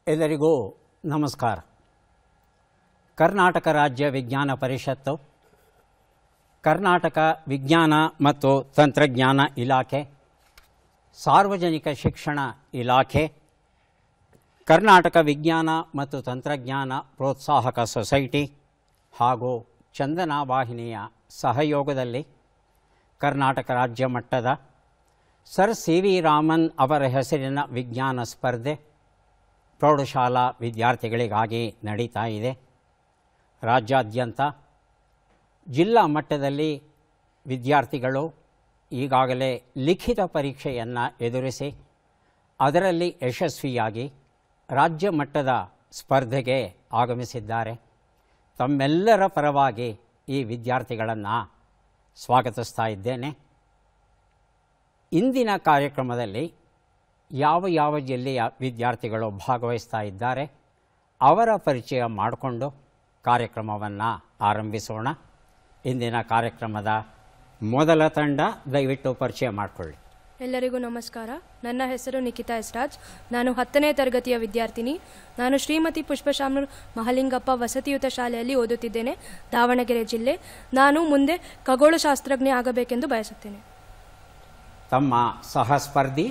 ಎಲ್ಲರಿಗೂ ನಮಸ್ಕಾರ ಕರ್ನಾಟಕ ರಾಜ್ಯ ವಿಜ್ಞಾನ ಪರಿಷತ್ತು ಕರ್ನಾಟಕ ವಿಜ್ಞಾನ ಮತ್ತು ತಂತ್ರಜ್ಞಾನ ಇಲಾಖೆ ಸಾರ್ವಜನಿಕ ಶಿಕ್ಷಣ ಇಲಾಖೆ ಕರ್ನಾಟಕ ವಿಜ್ಞಾನ ಮತ್ತು ತಂತ್ರಜ್ಞಾನ ಪ್ರೋತ್ಸಾಹಕ ಸೊಸೈಟಿ ಹಾಗೂ ಚಂದನ ವಾಹಿನಿಯ ಸಹಯೋಗದಲ್ಲಿ ಕರ್ನಾಟಕ ರಾಜ್ಯ ಮಟ್ಟದ ಸರ್ ಸಿ ವಿ ರಾಮನ್ ಅವರ ಹೆಸರಿನ ವಿಜ್ಞಾನ ಸ್ಪರ್ಧೆ ಪ್ರೌಢಶಾಲಾ ವಿದ್ಯಾರ್ಥಿಗಳಿಗಾಗಿ ನಡೀತಾ ಇದೆ ರಾಜ್ಯಾದ್ಯಂತ ಜಿಲ್ಲಾ ಮಟ್ಟದಲ್ಲಿ ವಿದ್ಯಾರ್ಥಿಗಳು ಈಗಾಗಲೇ ಲಿಖಿತ ಪರೀಕ್ಷೆಯನ್ನು ಎದುರಿಸಿ ಅದರಲ್ಲಿ ಯಶಸ್ವಿಯಾಗಿ ರಾಜ್ಯ ಮಟ್ಟದ ಸ್ಪರ್ಧೆಗೆ ಆಗಮಿಸಿದ್ದಾರೆ ತಮ್ಮೆಲ್ಲರ ಪರವಾಗಿ ಈ ವಿದ್ಯಾರ್ಥಿಗಳನ್ನು ಸ್ವಾಗತಿಸ್ತಾ ಇದ್ದೇನೆ ಇಂದಿನ ಕಾರ್ಯಕ್ರಮದಲ್ಲಿ ಯಾವ ಯಾವ ಜಿಲ್ಲೆಯ ವಿದ್ಯಾರ್ಥಿಗಳು ಭಾಗವಹಿಸ್ತಾ ಇದ್ದಾರೆ ಅವರ ಪರಿಚಯ ಮಾಡಿಕೊಂಡು ಕಾರ್ಯಕ್ರಮವನ್ನು ಆರಂಭಿಸೋಣ ಇಂದಿನ ಕಾರ್ಯಕ್ರಮದ ಮೊದಲ ತಂಡ ದಯವಿಟ್ಟು ಪರಿಚಯ ಮಾಡಿಕೊಳ್ಳಿ ಎಲ್ಲರಿಗೂ ನಮಸ್ಕಾರ ನನ್ನ ಹೆಸರು ನಿಖಿತಾ ಎಸ್ರಾಜ್ ನಾನು ಹತ್ತನೇ ತರಗತಿಯ ವಿದ್ಯಾರ್ಥಿನಿ ನಾನು ಶ್ರೀಮತಿ ಪುಷ್ಪಶಾಮರ್ ಮಹಲಿಂಗಪ್ಪ ವಸತಿಯುತ ಶಾಲೆಯಲ್ಲಿ ಓದುತ್ತಿದ್ದೇನೆ ದಾವಣಗೆರೆ ಜಿಲ್ಲೆ ನಾನು ಮುಂದೆ ಖಗೋಳಶಾಸ್ತ್ರಜ್ಞೆ ಆಗಬೇಕೆಂದು ಬಯಸುತ್ತೇನೆ ತಮ್ಮ ಸಹಸ್ಪರ್ಧಿ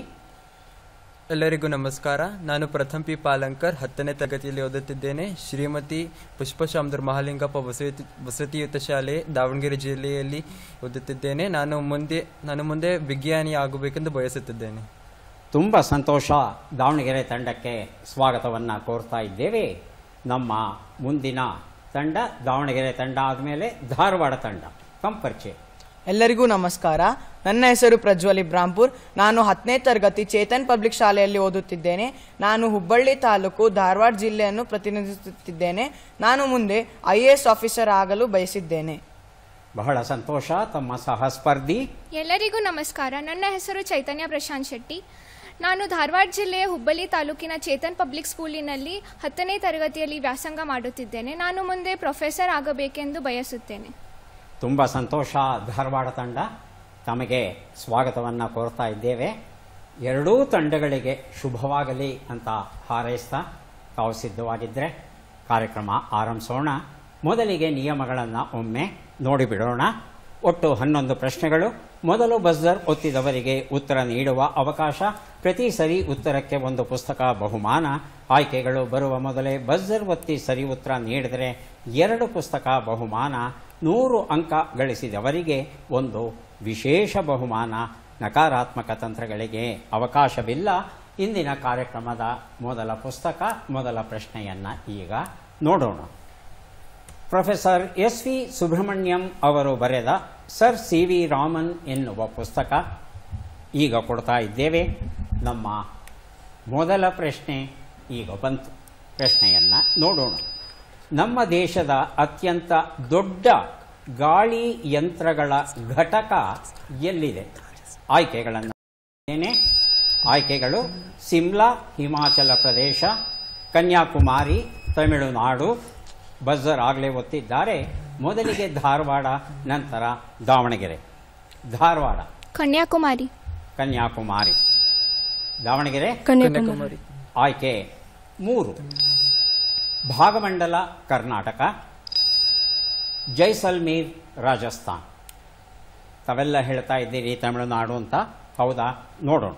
ಎಲ್ಲರಿಗೂ ನಮಸ್ಕಾರ ನಾನು ಪ್ರಥಮ್ ಪಿ ಪಾಲಂಕರ್ ಹತ್ತನೇ ತರಗತಿಯಲ್ಲಿ ಓದುತ್ತಿದ್ದೇನೆ ಶ್ರೀಮತಿ ಪುಷ್ಪಶಾಮ್ದರ್ ಮಹಾಲಿಂಗಪ್ಪ ವಸತಿ ವಸತಿಯುತ ಶಾಲೆ ದಾವಣಗೆರೆ ಜಿಲ್ಲೆಯಲ್ಲಿ ಓದುತ್ತಿದ್ದೇನೆ ನಾನು ಮುಂದೆ ನಾನು ಮುಂದೆ ವಿಜ್ಞಾನಿ ಆಗಬೇಕೆಂದು ಬಯಸುತ್ತಿದ್ದೇನೆ ತುಂಬ ಸಂತೋಷ ದಾವಣಗೆರೆ ತಂಡಕ್ಕೆ ಸ್ವಾಗತವನ್ನು ಕೋರ್ತಾ ಇದ್ದೇವೆ ನಮ್ಮ ಮುಂದಿನ ತಂಡ ದಾವಣಗೆರೆ ತಂಡ ಆದಮೇಲೆ ಧಾರವಾಡ ತಂಡ ತಮ್ಮ ಪರಿಚಯ ಎಲ್ಲರಿಗೂ ನಮಸ್ಕಾರ ನನ್ನ ಹೆಸರು ಪ್ರಜ್ವಲ್ ಇಬ್ರಾಂಪುರ್ ನಾನು ಹತ್ತನೇ ತರಗತಿ ಚೇತನ್ ಪಬ್ಲಿಕ್ ಶಾಲೆಯಲ್ಲಿ ಓದುತ್ತಿದ್ದೇನೆ ನಾನು ಹುಬ್ಬಳ್ಳಿ ತಾಲೂಕು ಧಾರವಾಡ ಜಿಲ್ಲೆಯನ್ನು ಪ್ರತಿನಿಧಿಸುತ್ತಿದ್ದೇನೆ ನಾನು ಮುಂದೆ ಐ ಎ ಎಸ್ ಆಫೀಸರ್ ಆಗಲು ಬಯಸಿದ್ದೇನೆ ಬಹಳ ಸಂತೋಷ ತಮ್ಮ ಸಹಸ್ಪರ್ಧಿ ಎಲ್ಲರಿಗೂ ನಮಸ್ಕಾರ ನನ್ನ ಹೆಸರು ಚೈತನ್ಯ ಪ್ರಶಾಂತ್ ಶೆಟ್ಟಿ ನಾನು ಧಾರವಾಡ ಜಿಲ್ಲೆಯ ಹುಬ್ಬಳ್ಳಿ ತಾಲೂಕಿನ ಚೇತನ್ ಪಬ್ಲಿಕ್ ಸ್ಕೂಲಿನಲ್ಲಿ ಹತ್ತನೇ ತರಗತಿಯಲ್ಲಿ ವ್ಯಾಸಂಗ ಮಾಡುತ್ತಿದ್ದೇನೆ ನಾನು ಮುಂದೆ ಪ್ರೊಫೆಸರ್ ಆಗಬೇಕೆಂದು ಬಯಸುತ್ತೇನೆ ತುಂಬ ಸಂತೋಷ ಧಾರವಾಡ ತಂಡ ತಮಗೆ ಸ್ವಾಗತವನ್ನು ಕೋರ್ತಾ ಇದ್ದೇವೆ ಎರಡೂ ತಂಡಗಳಿಗೆ ಶುಭವಾಗಲಿ ಅಂತ ಹಾರೈಸ್ತಾ ತಾವು ಸಿದ್ಧವಾಗಿದ್ದರೆ ಕಾರ್ಯಕ್ರಮ ಆರಂಭಿಸೋಣ ಮೊದಲಿಗೆ ನಿಯಮಗಳನ್ನು ಒಮ್ಮೆ ನೋಡಿಬಿಡೋಣ ಒಟ್ಟು ಹನ್ನೊಂದು ಪ್ರಶ್ನೆಗಳು ಮೊದಲು ಬಜರ್ ಒತ್ತಿದವರಿಗೆ ಉತ್ತರ ನೀಡುವ ಅವಕಾಶ ಪ್ರತಿ ಸರಿ ಉತ್ತರಕ್ಕೆ ಒಂದು ಪುಸ್ತಕ ಬಹುಮಾನ ಆಯ್ಕೆಗಳು ಬರುವ ಮೊದಲೇ ಬಜರ್ ಒತ್ತಿ ಸರಿ ಉತ್ತರ ನೀಡಿದರೆ ಎರಡು ಪುಸ್ತಕ ಬಹುಮಾನ ನೂರು ಅಂಕ ಗಳಿಸಿದವರಿಗೆ ಒಂದು ವಿಶೇಷ ಬಹುಮಾನ ನಕಾರಾತ್ಮಕ ತಂತ್ರಗಳಿಗೆ ಅವಕಾಶವಿಲ್ಲ ಇಂದಿನ ಕಾರ್ಯಕ್ರಮದ ಮೊದಲ ಪುಸ್ತಕ ಮೊದಲ ಪ್ರಶ್ನೆಯನ್ನು ಈಗ ನೋಡೋಣ ಪ್ರೊಫೆಸರ್ ಎಸ್ ವಿ ಸುಬ್ರಹ್ಮಣ್ಯಂ ಅವರು ಬರೆದ ಸರ್ ಸಿ ವಿ ರಾಮನ್ ಎನ್ನುವ ಪುಸ್ತಕ ಈಗ ಕೊಡ್ತಾ ಇದ್ದೇವೆ ನಮ್ಮ ಮೊದಲ ಪ್ರಶ್ನೆ ಈಗ ಬಂತು ಪ್ರಶ್ನೆಯನ್ನು ನೋಡೋಣ ನಮ್ಮ ದೇಶದ ಅತ್ಯಂತ ದೊಡ್ಡ ಗಾಳಿ ಯಂತ್ರಗಳ ಘಟಕ ಎಲ್ಲಿದೆ ಆಯ್ಕೆಗಳನ್ನು ಆಯ್ಕೆಗಳು ಸಿಮ್ಲಾ ಹಿಮಾಚಲ ಪ್ರದೇಶ ಕನ್ಯಾಕುಮಾರಿ ತಮಿಳುನಾಡು ಬಜರ್ ಆಗಲೇ ಒತ್ತಿದ್ದಾರೆ ಮೊದಲಿಗೆ ಧಾರವಾಡ ನಂತರ ದಾವಣಗೆರೆ ಧಾರವಾಡ ಕನ್ಯಾಕುಮಾರಿ ಕನ್ಯಾಕುಮಾರಿ ದಾವಣಗೆರೆ ಕನ್ಯಾಕುಮಾರಿ ಆಯ್ಕೆ ಮೂರು ಭಾಗಮಂಡಲ ಕರ್ನಾಟಕ ಜೈಸಲ್ಮೇರ್ ರಾಜಸ್ಥಾನ್ ತಾವೆಲ್ಲ ಹೇಳ್ತಾ ಇದ್ದೀರಿ ತಮಿಳುನಾಡು ಅಂತ ಹೌದಾ ನೋಡೋಣ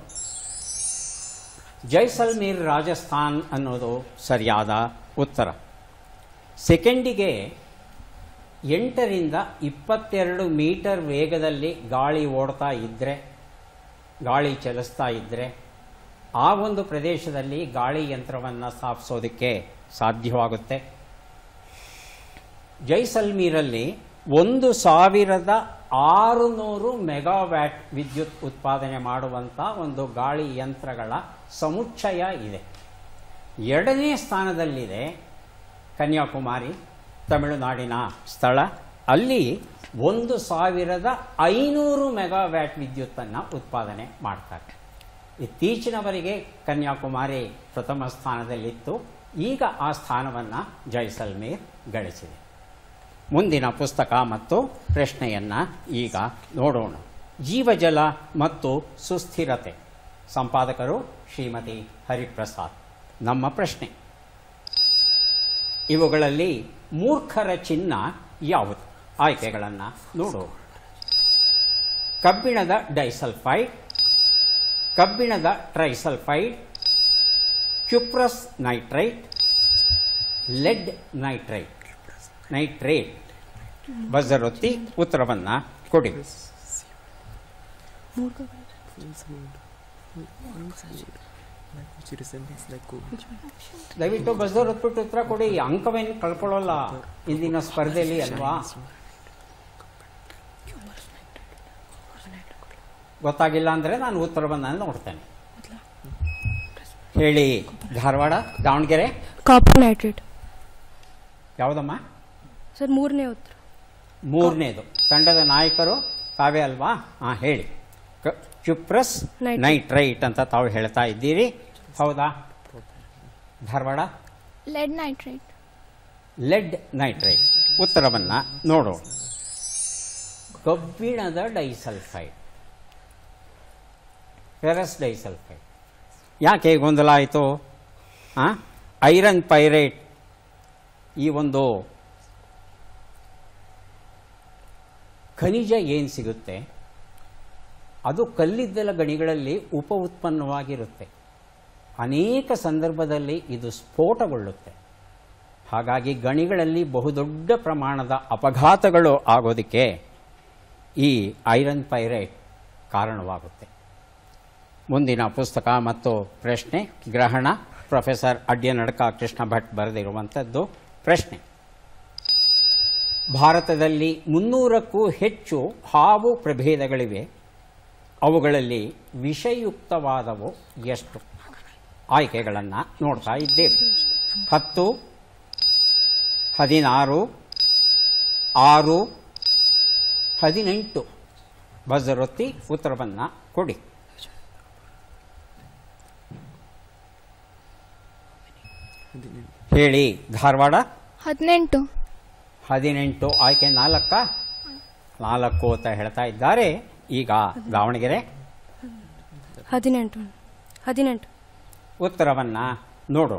ಜೈಸಲ್ಮೇರ್ ರಾಜಸ್ಥಾನ್ ಅನ್ನೋದು ಸರಿಯಾದ ಉತ್ತರ ಸೆಕೆಂಡಿಗೆ ಎಂಟರಿಂದ ಇಪ್ಪತ್ತೆರಡು ಮೀಟರ್ ವೇಗದಲ್ಲಿ ಗಾಳಿ ಓಡ್ತಾ ಇದ್ದರೆ ಗಾಳಿ ಚಲಿಸ್ತಾ ಇದ್ದರೆ ಆ ಒಂದು ಪ್ರದೇಶದಲ್ಲಿ ಗಾಳಿ ಯಂತ್ರವನ್ನು ಸ್ಥಾಪಿಸೋದಕ್ಕೆ ಸಾಧ್ಯವಾಗುತ್ತೆ ಜೈಸಲ್ಮೀರಲ್ಲಿ ಒಂದು ಸಾವಿರದ ಆರುನೂರು ಮೆಗಾವ್ಯಾಟ್ ವಿದ್ಯುತ್ ಉತ್ಪಾದನೆ ಮಾಡುವಂಥ ಒಂದು ಗಾಳಿ ಯಂತ್ರಗಳ ಸಮುಚ್ಚಯ ಇದೆ ಎರಡನೇ ಸ್ಥಾನದಲ್ಲಿದೆ ಕನ್ಯಾಕುಮಾರಿ ತಮಿಳುನಾಡಿನ ಸ್ಥಳ ಅಲ್ಲಿ ಒಂದು ಸಾವಿರದ ಐನೂರು ಮೆಗಾವ್ಯಾಟ್ ವಿದ್ಯುತ್ತನ್ನು ಉತ್ಪಾದನೆ ಮಾಡ್ತಾರೆ ಇತ್ತೀಚಿನವರೆಗೆ ಕನ್ಯಾಕುಮಾರಿ ಪ್ರಥಮ ಸ್ಥಾನದಲ್ಲಿತ್ತು ಈಗ ಆ ಸ್ಥಾನವನ್ನು ಜೈಸಲ್ಮೇರ್ ಗಳಿಸಿದೆ ಮುಂದಿನ ಪುಸ್ತಕ ಮತ್ತು ಪ್ರಶ್ನೆಯನ್ನು ಈಗ ನೋಡೋಣ ಜೀವಜಲ ಮತ್ತು ಸುಸ್ಥಿರತೆ ಸಂಪಾದಕರು ಶ್ರೀಮತಿ ಹರಿಪ್ರಸಾದ್ ನಮ್ಮ ಪ್ರಶ್ನೆ ಇವುಗಳಲ್ಲಿ ಮೂರ್ಖರ ಚಿಹ್ನ ಯಾವುದು ಆಯ್ಕೆಗಳನ್ನು ನೋಡು ಕಬ್ಬಿಣದ ಡೈಸಲ್ಫೈಡ್ ಕಬ್ಬಿಣದ trisulphide cuprous nitrite lead nitrite nitrate ಬಜರೊತ್ತಿ ಉತ್ತರವನ್ನು ಕೊಡಿ ದಯವಿಟ್ಟು ಬಜರ್ ಹೊತ್ಬಿಟ್ಟು ಉತ್ತರ ಕೊಡಿ ಅಂಕವೇನು ಕಳ್ಕೊಳ್ಳಲ್ಲ ಇಂದಿನ ಸ್ಪರ್ಧೆಯಲ್ಲಿ ಅಲ್ವಾ ಗೊತ್ತಾಗಿಲ್ಲ ಅಂದರೆ ನಾನು ಉತ್ತರವನ್ನು ನೋಡ್ತೇನೆ ಹೇಳಿ ಧಾರವಾಡ ದಾವಣಗೆರೆ ಕಾಪರ್ ನೈಟ್ರೇಟ್ ಯಾವುದಮ್ಮ ಸರ್ ಮೂರನೇ ಉತ್ತರ ಮೂರನೇದು ತಂಡದ ನಾಯಕರು ತಾವೇ ಅಲ್ವಾ ಹಾಂ ಹೇಳಿ ಕ- ಕ್ಯುಪ್ರಸ್ ನೈಟ್ರೈಟ್. ನೈಟ್ರೈಟ್ ಅಂತ ತಾವು ಹೇಳ್ತಾ ಇದ್ದೀರಿ ಹೌದಾ Dharwad lead nitrate lead nitrite ಉತ್ತರವನ್ನು ನೋಡೋಣ ಕಬ್ಬಿಣದ ಡೈಸಲ್ಫೈಡ್ ಫೆರಸ್ ಡೈಸಲ್ಫೈಡ್ ಯಾಕೆ ಗೊಂದಲ ಆಯಿತು ಐರನ್ ಪೈರೇಟ್ ಈ ಒಂದು ಖನಿಜ ಏನು ಸಿಗುತ್ತೆ ಅದು ಕಲ್ಲಿದ್ದಲ ಗಣಿಗಳಲ್ಲಿ ಉಪ ಉತ್ಪನ್ನವಾಗಿರುತ್ತೆ ಅನೇಕ ಸಂದರ್ಭದಲ್ಲಿ ಇದು ಸ್ಫೋಟಗೊಳ್ಳುತ್ತೆ ಹಾಗಾಗಿ ಗಣಿಗಳಲ್ಲಿ ಬಹುದೊಡ್ಡ ಪ್ರಮಾಣದ ಅಪಘಾತಗಳು ಆಗೋದಕ್ಕೆ ಈ ಐರನ್ ಪೈರೇಟ್ ಕಾರಣವಾಗುತ್ತೆ ಮುಂದಿನ ಪುಸ್ತಕ ಮತ್ತು ಪ್ರಶ್ನೆ ಗ್ರಹಣ ಪ್ರೊಫೆಸರ್ ಅಡ್ಯನಡ್ಕ ಕೃಷ್ಣ ಭಟ್ ಬರೆದಿರುವಂಥದ್ದು ಪ್ರಶ್ನೆ ಭಾರತದಲ್ಲಿ ಮುನ್ನೂರಕ್ಕೂ ಹೆಚ್ಚು ಹಾವು ಪ್ರಭೇದಗಳಿವೆ ಅವುಗಳಲ್ಲಿ ವಿಷಯುಕ್ತವಾದವು ಎಷ್ಟು ಆಯ್ಕೆಗಳನ್ನು ನೋಡ್ತಾ ಇದ್ದೇವೆ ಹತ್ತು ಹದಿನಾರು ಆರು ಹದಿನೆಂಟು ಬಜರೊತ್ತಿ ಉತ್ತರವನ್ನು ಕೊಡಿ ಹೇಳಿ ಧಾರವಾಡ ಹದಿನೆಂಟು ಹದಿನೆಂಟು ಆಯ್ಕೆ ನಾಲ್ಕ ನಾಲ್ಕು ಅಂತ ಹೇಳ್ತಾ ಇದ್ದಾರೆ ಈಗ ದಾವಣಗೆರೆ ಹದಿನೆಂಟು ಹದಿನೆಂಟು ಉತ್ತರವನ್ನು ನೋಡು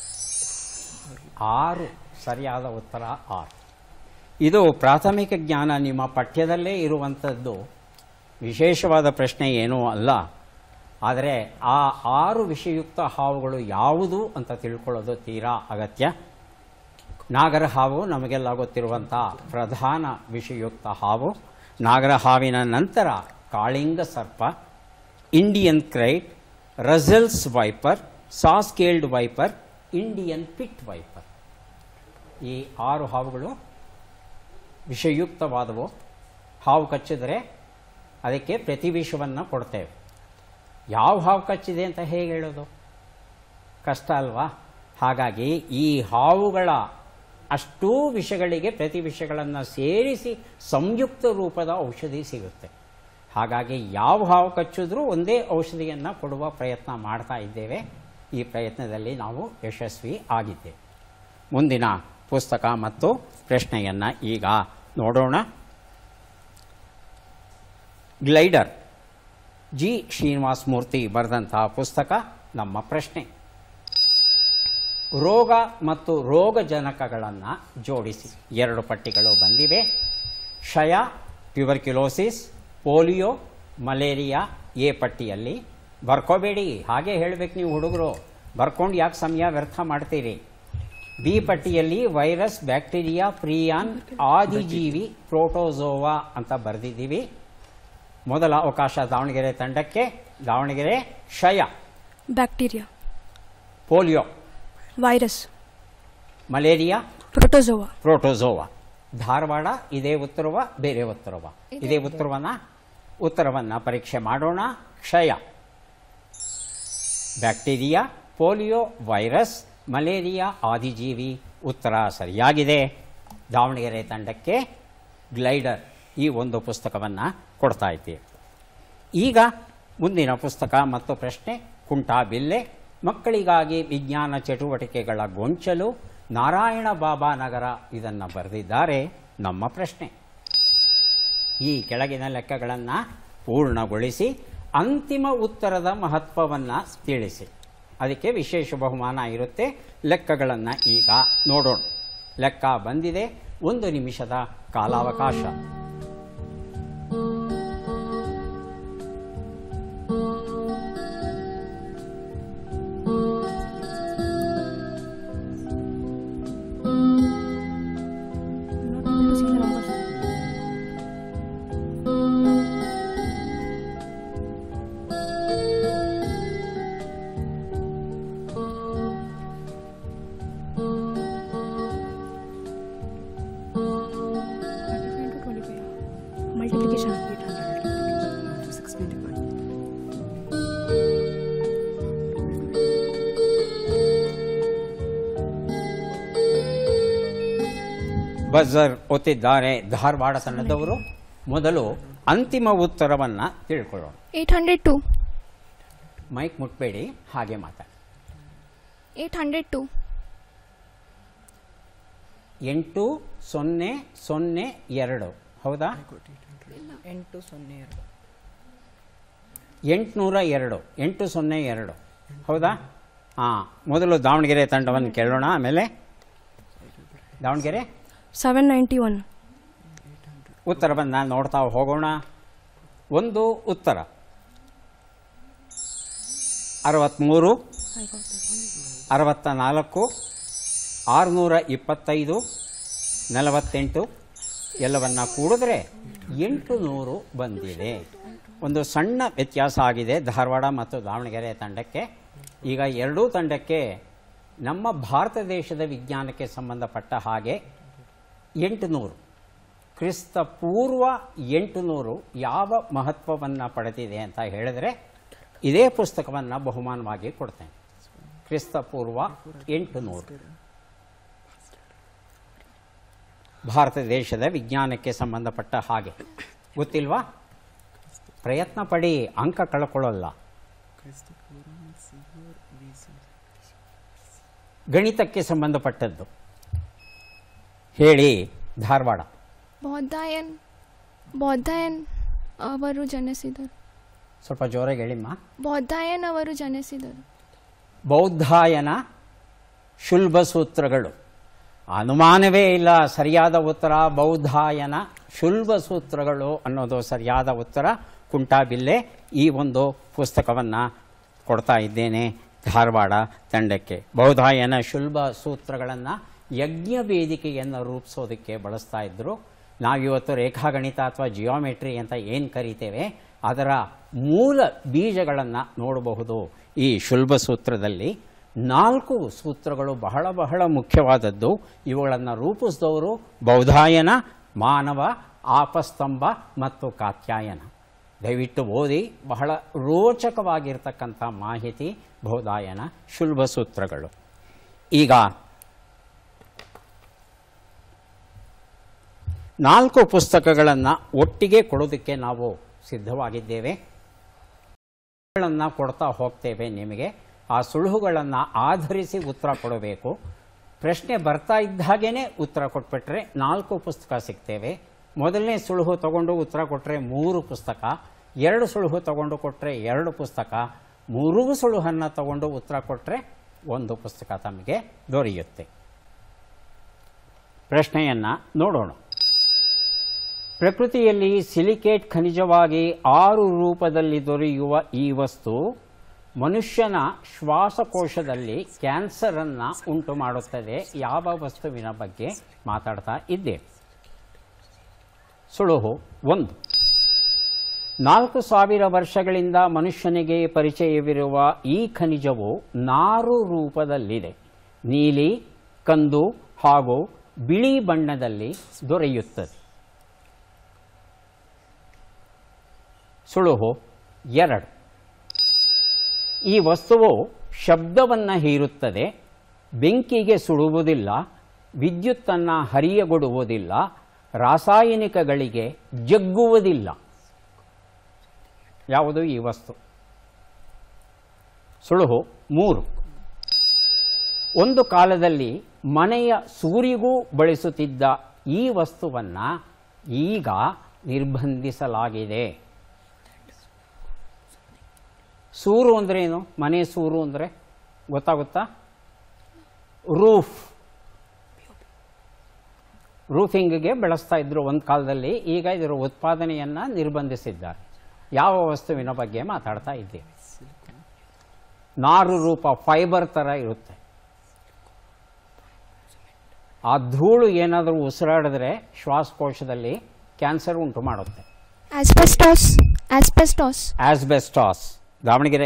ಆರು ಸರಿಯಾದ ಉತ್ತರ ಆರು ಇದು ಪ್ರಾಥಮಿಕ ಜ್ಞಾನ ನಿಮ್ಮ ಪಠ್ಯದಲ್ಲೇ ಇರುವಂಥದ್ದು ವಿಶೇಷವಾದ ಪ್ರಶ್ನೆ ಏನೂ ಅಲ್ಲ ಆದರೆ ಆ ಆರು ವಿಷಯುಕ್ತ ಹಾವುಗಳು ಯಾವುದು ಅಂತ ತಿಳ್ಕೊಳ್ಳೋದು ತೀರಾ ಅಗತ್ಯ ನಾಗರ ಹಾವು ನಮಗೆಲ್ಲ ಗೊತ್ತಿರುವಂಥ ಪ್ರಧಾನ ವಿಷಯುಕ್ತ ಹಾವು ನಾಗರ ಹಾವಿನ ನಂತರ ಕಾಳಿಂಗ ಸರ್ಪ Indian krait Russell's viper saw scaled viper Indian pit viper ಈ ಆರು ಹಾವುಗಳು ವಿಷಯುಕ್ತವಾದವು ಹಾವು ಕಚ್ಚಿದರೆ ಅದಕ್ಕೆ ಪ್ರತಿವಿಷವನ್ನು ಕೊಡ್ತೇವೆ ಯಾವ ಹಾವು ಕಚ್ಚಿದೆ ಅಂತ ಹೇಗೆ ಹೇಳೋದು ಕಷ್ಟ ಅಲ್ವಾ ಹಾಗಾಗಿ ಈ ಹಾವುಗಳ ಅಷ್ಟೂ ವಿಷಗಳಿಗೆ ಪ್ರತಿ ವಿಷಗಳನ್ನು ಸೇರಿಸಿ ಸಂಯುಕ್ತ ರೂಪದ ಔಷಧಿ ಸಿಗುತ್ತೆ ಹಾಗಾಗಿ ಯಾವ ಹಾವು ಕಚ್ಚಿದ್ರೂ ಒಂದೇ ಔಷಧಿಯನ್ನು ಕೊಡುವ ಪ್ರಯತ್ನ ಮಾಡ್ತಾ ಇದ್ದೇವೆ ಈ ಪ್ರಯತ್ನದಲ್ಲಿ ನಾವು ಯಶಸ್ವಿ ಆಗಿದ್ದೇವೆ ಮುಂದಿನ ಪುಸ್ತಕ ಮತ್ತು ಪ್ರಶ್ನೆಯನ್ನು ಈಗ ನೋಡೋಣ ಗ್ಲೈಡರ್ ಜಿ ಶ್ರೀನಿವಾಸ ಮೂರ್ತಿ ಬರೆದಂತಹ ಪುಸ್ತಕ ನಮ್ಮ ಪ್ರಶ್ನೆ ರೋಗ ಮತ್ತು ರೋಗಜನಕಗಳನ್ನು ಜೋಡಿಸಿ ಎರಡು ಪಟ್ಟಿಗಳು ಬಂದಿವೆ ಕ್ಷಯ ಟ್ಯೂಬರ್ಕ್ಯುಲೋಸಿಸ್ ಪೋಲಿಯೋ ಮಲೇರಿಯಾ ಎ ಪಟ್ಟಿಯಲ್ಲಿ ಬರ್ಕೋಬೇಡಿ ಹಾಗೆ ಹೇಳಬೇಕು ನೀವು ಹುಡುಗರು ಬರ್ಕೊಂಡು ಯಾಕೆ ಸಮಯ ವ್ಯರ್ಥ ಮಾಡ್ತೀರಿ ಬಿ ಪಟ್ಟಿಯಲ್ಲಿ ವೈರಸ್ ಬ್ಯಾಕ್ಟೀರಿಯಾ ಪ್ರಿಯಾನ್ ಆದಿಜೀವಿ ಪ್ರೋಟೋಸೋವಾ ಅಂತ ಬರೆದಿದ್ದೀವಿ ಮೊದಲ ಅವಕಾಶ ದಾವಣಗೆರೆ ತಂಡಕ್ಕೆ ದಾವಣಗೆರೆ ಕ್ಷಯ bacteria polio virus malaria protozoa protozoa Dharwad ಇದೇ ಉತ್ತರವ ಬೇರೆ ಉತ್ತರವ ಇದೇ ಉತ್ತರವನ್ನ ಉತ್ತರವನ್ನ ಪರೀಕ್ಷೆ ಮಾಡೋಣ ಕ್ಷಯ ಬ್ಯಾಕ್ಟೀರಿಯಾ ಪೋಲಿಯೋ ವೈರಸ್ ಮಲೇರಿಯಾ ಆದಿಜೀವಿ ಉತ್ತರ ಸರಿಯಾಗಿದೆ ದಾವಣಗೆರೆ ತಂಡಕ್ಕೆ ಗ್ಲೈಡರ್ ಈ ಒಂದು ಪುಸ್ತಕವನ್ನು ಕೊಡ್ತಾ ಇದ್ದೀವಿ ಈಗ ಮುಂದಿನ ಪುಸ್ತಕ ಮತ್ತು ಪ್ರಶ್ನೆ ಕುಂಟಾಬಿಲ್ಲೆ ಮಕ್ಕಳಿಗಾಗಿ ವಿಜ್ಞಾನ ಚಟುವಟಿಕೆಗಳ ಗೊಂಚಲು ನಾರಾಯಣ ಬಾಬಾ ನಗರ ಇದನ್ನು ಬರೆದಿದ್ದಾರೆ ನಮ್ಮ ಪ್ರಶ್ನೆ ಈ ಕೆಳಗಿನ ಲೆಕ್ಕಗಳನ್ನು ಪೂರ್ಣಗೊಳಿಸಿ ಅಂತಿಮ ಉತ್ತರದ ಮಹತ್ವವನ್ನು ತಿಳಿಸಿ ಅದಕ್ಕೆ ವಿಶೇಷ ಬಹುಮಾನ ಇರುತ್ತೆ ಲೆಕ್ಕಗಳನ್ನು ಈಗ ನೋಡೋಣ ಲೆಕ್ಕ ಬಂದಿದೆ ಒಂದು ನಿಮಿಷದ ಕಾಲಾವಕಾಶ ಮಲ್ಟಿಪ್ಲಿಕೇಶನ್ ಬಜರ್ ಒತ್ತಿದ್ದಾರೆ ಧಾರವಾಡ ತಂಡದವರು ಮೊದಲು ಅಂತಿಮ ಉತ್ತರವನ್ನು ತಿಳ್ಕೊಳ್ಳೋಣ ಏಯ್ಟ್ ಹಂಡ್ರೆಡ್ ಟು ಮೈಕ್ ಮುಟ್ಬೇಡಿ ಹಾಗೆ ಮಾತಾಡಿ ಏಯ್ಟ್ ಹಂಡ್ರೆಡ್ ಟು ಎಂಟು ಸೊನ್ನೆ ಸೊನ್ನೆ ಎರಡು ಹೌದಾ ಎಂಟು ಸೊನ್ನೆ ಎರಡು ಎಂಟುನೂರ ಎರಡು ಎಂಟು ಸೊನ್ನೆ ಎರಡು ಹೌದಾ ಹಾಂ ಮೊದಲು ದಾವಣಗೆರೆ ತಂಡವನ್ನು ಕೇಳೋಣ ಆಮೇಲೆ ದಾವಣಗೆರೆ ಸೆವೆನ್ ನೈಂಟಿ ಒನ್ ಉತ್ತರವನ್ನು ನೋಡ್ತಾ ಹೋಗೋಣ ಒಂದು ಉತ್ತರ ಅರವತ್ತ್ಮೂರು ಅರವತ್ತ ನಾಲ್ಕು ಆರುನೂರ ಇಪ್ಪತ್ತೈದು ನಲವತ್ತೆಂಟು ಎಲ್ಲವನ್ನ ಕೂಡಿದ್ರೆ ಎಂಟು ನೂರು ಬಂದಿದೆ ಒಂದು ಸಣ್ಣ ವ್ಯತ್ಯಾಸ ಆಗಿದೆ ಧಾರವಾಡ ಮತ್ತು ದಾವಣಗೆರೆ ತಂಡಕ್ಕೆ ಈಗ ಎರಡೂ ತಂಡಕ್ಕೆ ನಮ್ಮ ಭಾರತ ದೇಶದ ವಿಜ್ಞಾನಕ್ಕೆ ಸಂಬಂಧಪಟ್ಟ ಹಾಗೆ ಎಂಟುನೂರು ಕ್ರಿಸ್ತ ಪೂರ್ವ ಎಂಟುನೂರು ಯಾವ ಮಹತ್ವವನ್ನು ಪಡೆದಿದೆ ಅಂತ ಹೇಳಿದ್ರೆ ಇದೇ ಪುಸ್ತಕವನ್ನು ಬಹುಮಾನವಾಗಿ ಕೊಡ್ತೇನೆ ಕ್ರಿಸ್ತ ಪೂರ್ವ ಎಂಟುನೂರು ಭಾರತ ದೇಶದ ವಿಜ್ಞಾನಕ್ಕೆ ಸಂಬಂಧಪಟ್ಟ ಹಾಗೆ ಗೊತ್ತಿಲ್ವಾ ಪ್ರಯತ್ನ ಪಡಿ ಅಂಕ ಕಳ್ಕೊಳ್ಳಲ್ಲ ಗಣಿತಕ್ಕೆ ಸಂಬಂಧಪಟ್ಟದ್ದು ಹೇಳಿ ಧಾರವಾಡ ಬೌದ್ಧಾಯನ್ ಬೌದ್ಧಾಯನ್ ಅವರು ಜನಿಸಿದರು ಸ್ವಲ್ಪ ಜೋರಾಗಿ ಹೇಳಿಮ್ಮ ಬೌದ್ಧಾಯನ್ ಅವರು ಜನಿಸಿದರು ಬೌದ್ಧಾಯನ ಶುಲ್ಭ ಸೂತ್ರಗಳು ಅನುಮಾನವೇ ಇಲ್ಲ ಸರಿಯಾದ ಉತ್ತರ ಬೌದ್ಧಾಯನ ಶುಲ್ಭ ಸೂತ್ರಗಳು ಅನ್ನೋದು ಸರಿಯಾದ ಉತ್ತರ ಕುಂಟಾಬಿಲ್ಲೆ ಈ ಒಂದು ಪುಸ್ತಕವನ್ನು ಕೊಡ್ತಾ ಇದ್ದೇನೆ ಧಾರವಾಡ ತಂಡಕ್ಕೆ ಬೌದ್ಧಾಯನ ಶುಲ್ಭ ಸೂತ್ರಗಳನ್ನು ಯಜ್ಞ ವೇದಿಕೆಯನ್ನು ರೂಪಿಸೋದಕ್ಕೆ ಬಳಸ್ತಾ ಇದ್ದರು ನಾವಿವತ್ತು ರೇಖಾಗಣಿತ ಅಥವಾ ಜಿಯೋಮೆಟ್ರಿ ಅಂತ ಏನು ಕರಿತೇವೆ ಅದರ ಮೂಲ ಬೀಜಗಳನ್ನು ನೋಡಬಹುದು ಈ ಶುಲ್ಭ ಸೂತ್ರದಲ್ಲಿ ನಾಲ್ಕು ಸೂತ್ರಗಳು ಬಹಳ ಬಹಳ ಮುಖ್ಯವಾದದ್ದು ಇವುಗಳನ್ನು ರೂಪಿಸಿದವರು ಬೌಧಾಯನ ಮಾನವ ಆಪಸ್ತಂಭ ಮತ್ತು ಕಾತ್ಯಾಯನ ದಯವಿಟ್ಟು ಓದಿ ಬಹಳ ರೋಚಕವಾಗಿರ್ತಕ್ಕಂಥ ಮಾಹಿತಿ ಬೌಧಾಯನ ಶುಲ್ಭ ಸೂತ್ರಗಳು ಈಗ ನಾಲ್ಕು ಪುಸ್ತಕಗಳನ್ನು ಒಟ್ಟಿಗೆ ಕೊಡೋದಕ್ಕೆ ನಾವು ಸಿದ್ಧವಾಗಿದ್ದೇವೆ ಗಳನ್ನು ಕೊಡ್ತಾ ಹೋಗ್ತೇವೆ ನಿಮಗೆ ಆ ಸುಳುಹುಗಳನ್ನು ಆಧರಿಸಿ ಉತ್ತರ ಕೊಡಬೇಕು ಪ್ರಶ್ನೆ ಬರ್ತಾ ಇದ್ದ ಹಾಗೇನೆ ಉತ್ತರ ಕೊಟ್ಬಿಟ್ರೆ ನಾಲ್ಕು ಪುಸ್ತಕ ಸಿಗ್ತೇವೆ ಮೊದಲನೇ ಸುಳುಹು ತಗೊಂಡು ಉತ್ತರ ಕೊಟ್ಟರೆ ಮೂರು ಪುಸ್ತಕ ಎರಡು ಸುಳುಹು ತಗೊಂಡು ಕೊಟ್ಟರೆ ಎರಡು ಪುಸ್ತಕ ಮೂರೂ ಸುಳುಹನ್ನು ತಗೊಂಡು ಉತ್ತರ ಕೊಟ್ಟರೆ ಒಂದು ಪುಸ್ತಕ ತಮಗೆ ದೊರೆಯುತ್ತೆ ಪ್ರಶ್ನೆಯನ್ನು ನೋಡೋಣ ಪ್ರಕೃತಿಯಲ್ಲಿ ಸಿಲಿಕೇಟ್ ಖನಿಜವಾಗಿ ಆರು ರೂಪದಲ್ಲಿ ದೊರೆಯುವ ಈ ವಸ್ತು ಮನುಷ್ಯನ ಶ್ವಾಸಕೋಶದಲ್ಲಿ ಕ್ಯಾನ್ಸರನ್ನು ಉಂಟು ಮಾಡುತ್ತದೆ ಯಾವ ವಸ್ತುವಿನ ಬಗ್ಗೆ ಮಾತಾಡ್ತಾ ಇದ್ದೇವೆ ಸುಳುಹು ಒಂದು ನಾಲ್ಕು ಸಾವಿರ ವರ್ಷಗಳಿಂದ ಮನುಷ್ಯನಿಗೆ ಪರಿಚಯವಿರುವ ಈ ಖನಿಜವು ನಾರು ರೂಪದಲ್ಲಿದೆ ನೀಲಿ ಕಂದು ಹಾಗೂ ಬಿಳಿ ಬಣ್ಣದಲ್ಲಿ ದೊರೆಯುತ್ತದೆ ಸುಳುಹು ಎರಡು ಈ ವಸ್ತುವು ಶಬ್ದವನ್ನು ಹೀರುತ್ತದೆ ಬೆಂಕಿಗೆ ಸುಡುವುದಿಲ್ಲ ವಿದ್ಯುತ್ತನ್ನು ಹರಿಯಗೊಡುವುದಿಲ್ಲ ರಾಸಾಯನಿಕಗಳಿಗೆ ಜಗ್ಗುವುದಿಲ್ಲ ಯಾವುದು ಈ ವಸ್ತು ಸುಳುಹು ಮೂರು ಒಂದು ಕಾಲದಲ್ಲಿ ಮನೆಯ ಸೂರಿಗೂ ಬಳಸುತ್ತಿದ್ದ ಈ ವಸ್ತುವನ್ನು ಈಗ ನಿರ್ಬಂಧಿಸಲಾಗಿದೆ ಸೂರು ಅಂದ್ರೇನು ಮನೆ ಸೂರು ಅಂದರೆ ಗೊತ್ತಾಗುತ್ತಾ ರೂಫ್ ರೂಫಿಂಗ್ಗೆ ಬಳಸ್ತಾ ಇದ್ರು ಒಂದು ಕಾಲದಲ್ಲಿ ಈಗ ಇದರ ಉತ್ಪಾದನೆಯನ್ನು ನಿರ್ಬಂಧಿಸಿದ್ದಾರೆ ಯಾವ ವಸ್ತುವಿನ ಬಗ್ಗೆ ಮಾತಾಡ್ತಾ ಇದ್ದೀವಿ ನಾರು ರೂಪ ಫೈಬರ್ ಥರ ಇರುತ್ತೆ ಆ ಧೂಳು ಏನಾದರೂ ಉಸಿರಾಡಿದ್ರೆ ಶ್ವಾಸಕೋಶದಲ್ಲಿ ಕ್ಯಾನ್ಸರ್ ಉಂಟು ಮಾಡುತ್ತೆ asbestos asbestos asbestos Davangere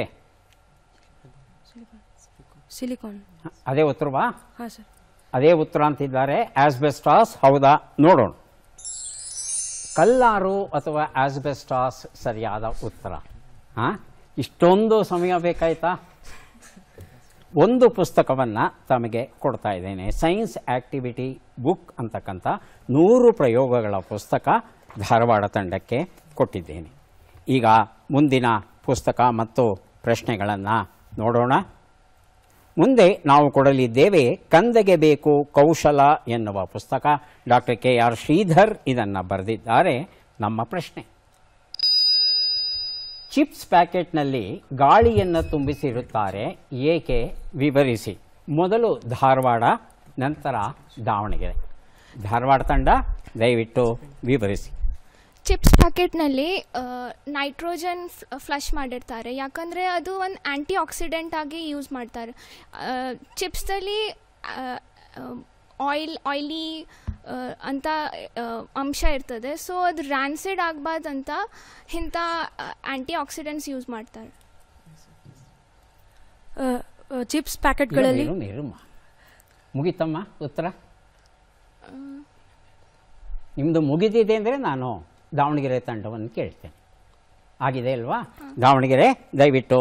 silicon ಅದೇ ಉತ್ತರವಾ ಹಾಂ ಸರ್ ಅದೇ ಉತ್ತರ ಅಂತಿದ್ದಾರೆ ಆಸ್ಬೆಸ್ಟಾಸ್ ಹೌದಾ ನೋಡೋಣ ಕಲ್ಲಾರು ಅಥವಾ ಆಸ್ಬೆಸ್ಟಾಸ್ ಸರಿಯಾದ ಉತ್ತರ ಹಾಂ ಇಷ್ಟೊಂದು ಸಮಯ ಬೇಕಾಯ್ತಾ ಒಂದು ಪುಸ್ತಕವನ್ನು ತಮಗೆ ಕೊಡ್ತಾ ಇದ್ದೇನೆ ಸೈನ್ಸ್ ಆಕ್ಟಿವಿಟಿ ಬುಕ್ ಅಂತಕ್ಕಂಥ ನೂರು ಪ್ರಯೋಗಗಳ ಪುಸ್ತಕ ಧಾರವಾಡ ತಂಡಕ್ಕೆ ಕೊಟ್ಟಿದ್ದೇನೆ ಈಗ ಮುಂದಿನ ಪುಸ್ತಕ ಮತ್ತು ಪ್ರಶ್ನೆಗಳನ್ನು ನೋಡೋಣ ಮುಂದೆ ನಾವು ಕೊಡಲಿದ್ದೇವೆ ಕಂದಗೆ ಬೇಕು ಕೌಶಲ ಎನ್ನುವ ಪುಸ್ತಕ ಡಾಕ್ಟರ್ ಕೆ ಆರ್ ಶ್ರೀಧರ್ ಇದನ್ನು ಬರೆದಿದ್ದಾರೆ ನಮ್ಮ ಪ್ರಶ್ನೆ ಚಿಪ್ಸ್ ಪ್ಯಾಕೆಟ್ನಲ್ಲಿ ಗಾಳಿಯನ್ನು ತುಂಬಿಸಿರುತ್ತಾರೆ ಏಕೆ ವಿವರಿಸಿ ಮೊದಲು ಧಾರವಾಡ ನಂತರ ದಾವಣಗೆರೆ ಧಾರವಾಡ ತಂಡ ದಯವಿಟ್ಟು ವಿವರಿಸಿ ಚಿಪ್ಸ್ ಪ್ಯಾಕೆಟ್ನಲ್ಲಿ ನೈಟ್ರೋಜನ್ ಫ್ಲಶ್ ಮಾಡಿರ್ತಾರೆ ಯಾಕಂದರೆ ಅದು ಒಂದು ಆ್ಯಂಟಿ ಆಕ್ಸಿಡೆಂಟ್ ಆಗಿ ಯೂಸ್ ಮಾಡ್ತಾರೆ ಚಿಪ್ಸ್ದಲ್ಲಿ ಆಯಿಲ್ ಆಯ್ಲಿ ಅಂತ ಆ, ಅಂಶ ಇರ್ತದೆ ಸೊ ಅದು ರ್ಯಾನ್ಸಿಡ್ ಆಗಬಾರ್ದಂತ ಇಂಥ ಆ್ಯಂಟಿ ಆಕ್ಸಿಡೆಂಟ್ಸ್ ಯೂಸ್ ಮಾಡ್ತಾರೆ ಚಿಪ್ಸ್ ಪ್ಯಾಕೆಟ್ಗಳಲ್ಲಿ ನೀರು ನೀರು ಮುಗಿತಮ್ಮ ಉತ್ತರ ನಿಮ್ಮದು ಮುಗಿದಿದೆ ಅಂದರೆ ನಾನು ದಾವಣಗೆರೆ ತಂಡವನ್ನು ಕೇಳ್ತೇನೆ ಆಗಿದೆ ಅಲ್ವಾ ದಾವಣಗೆರೆ ದಯವಿಟ್ಟು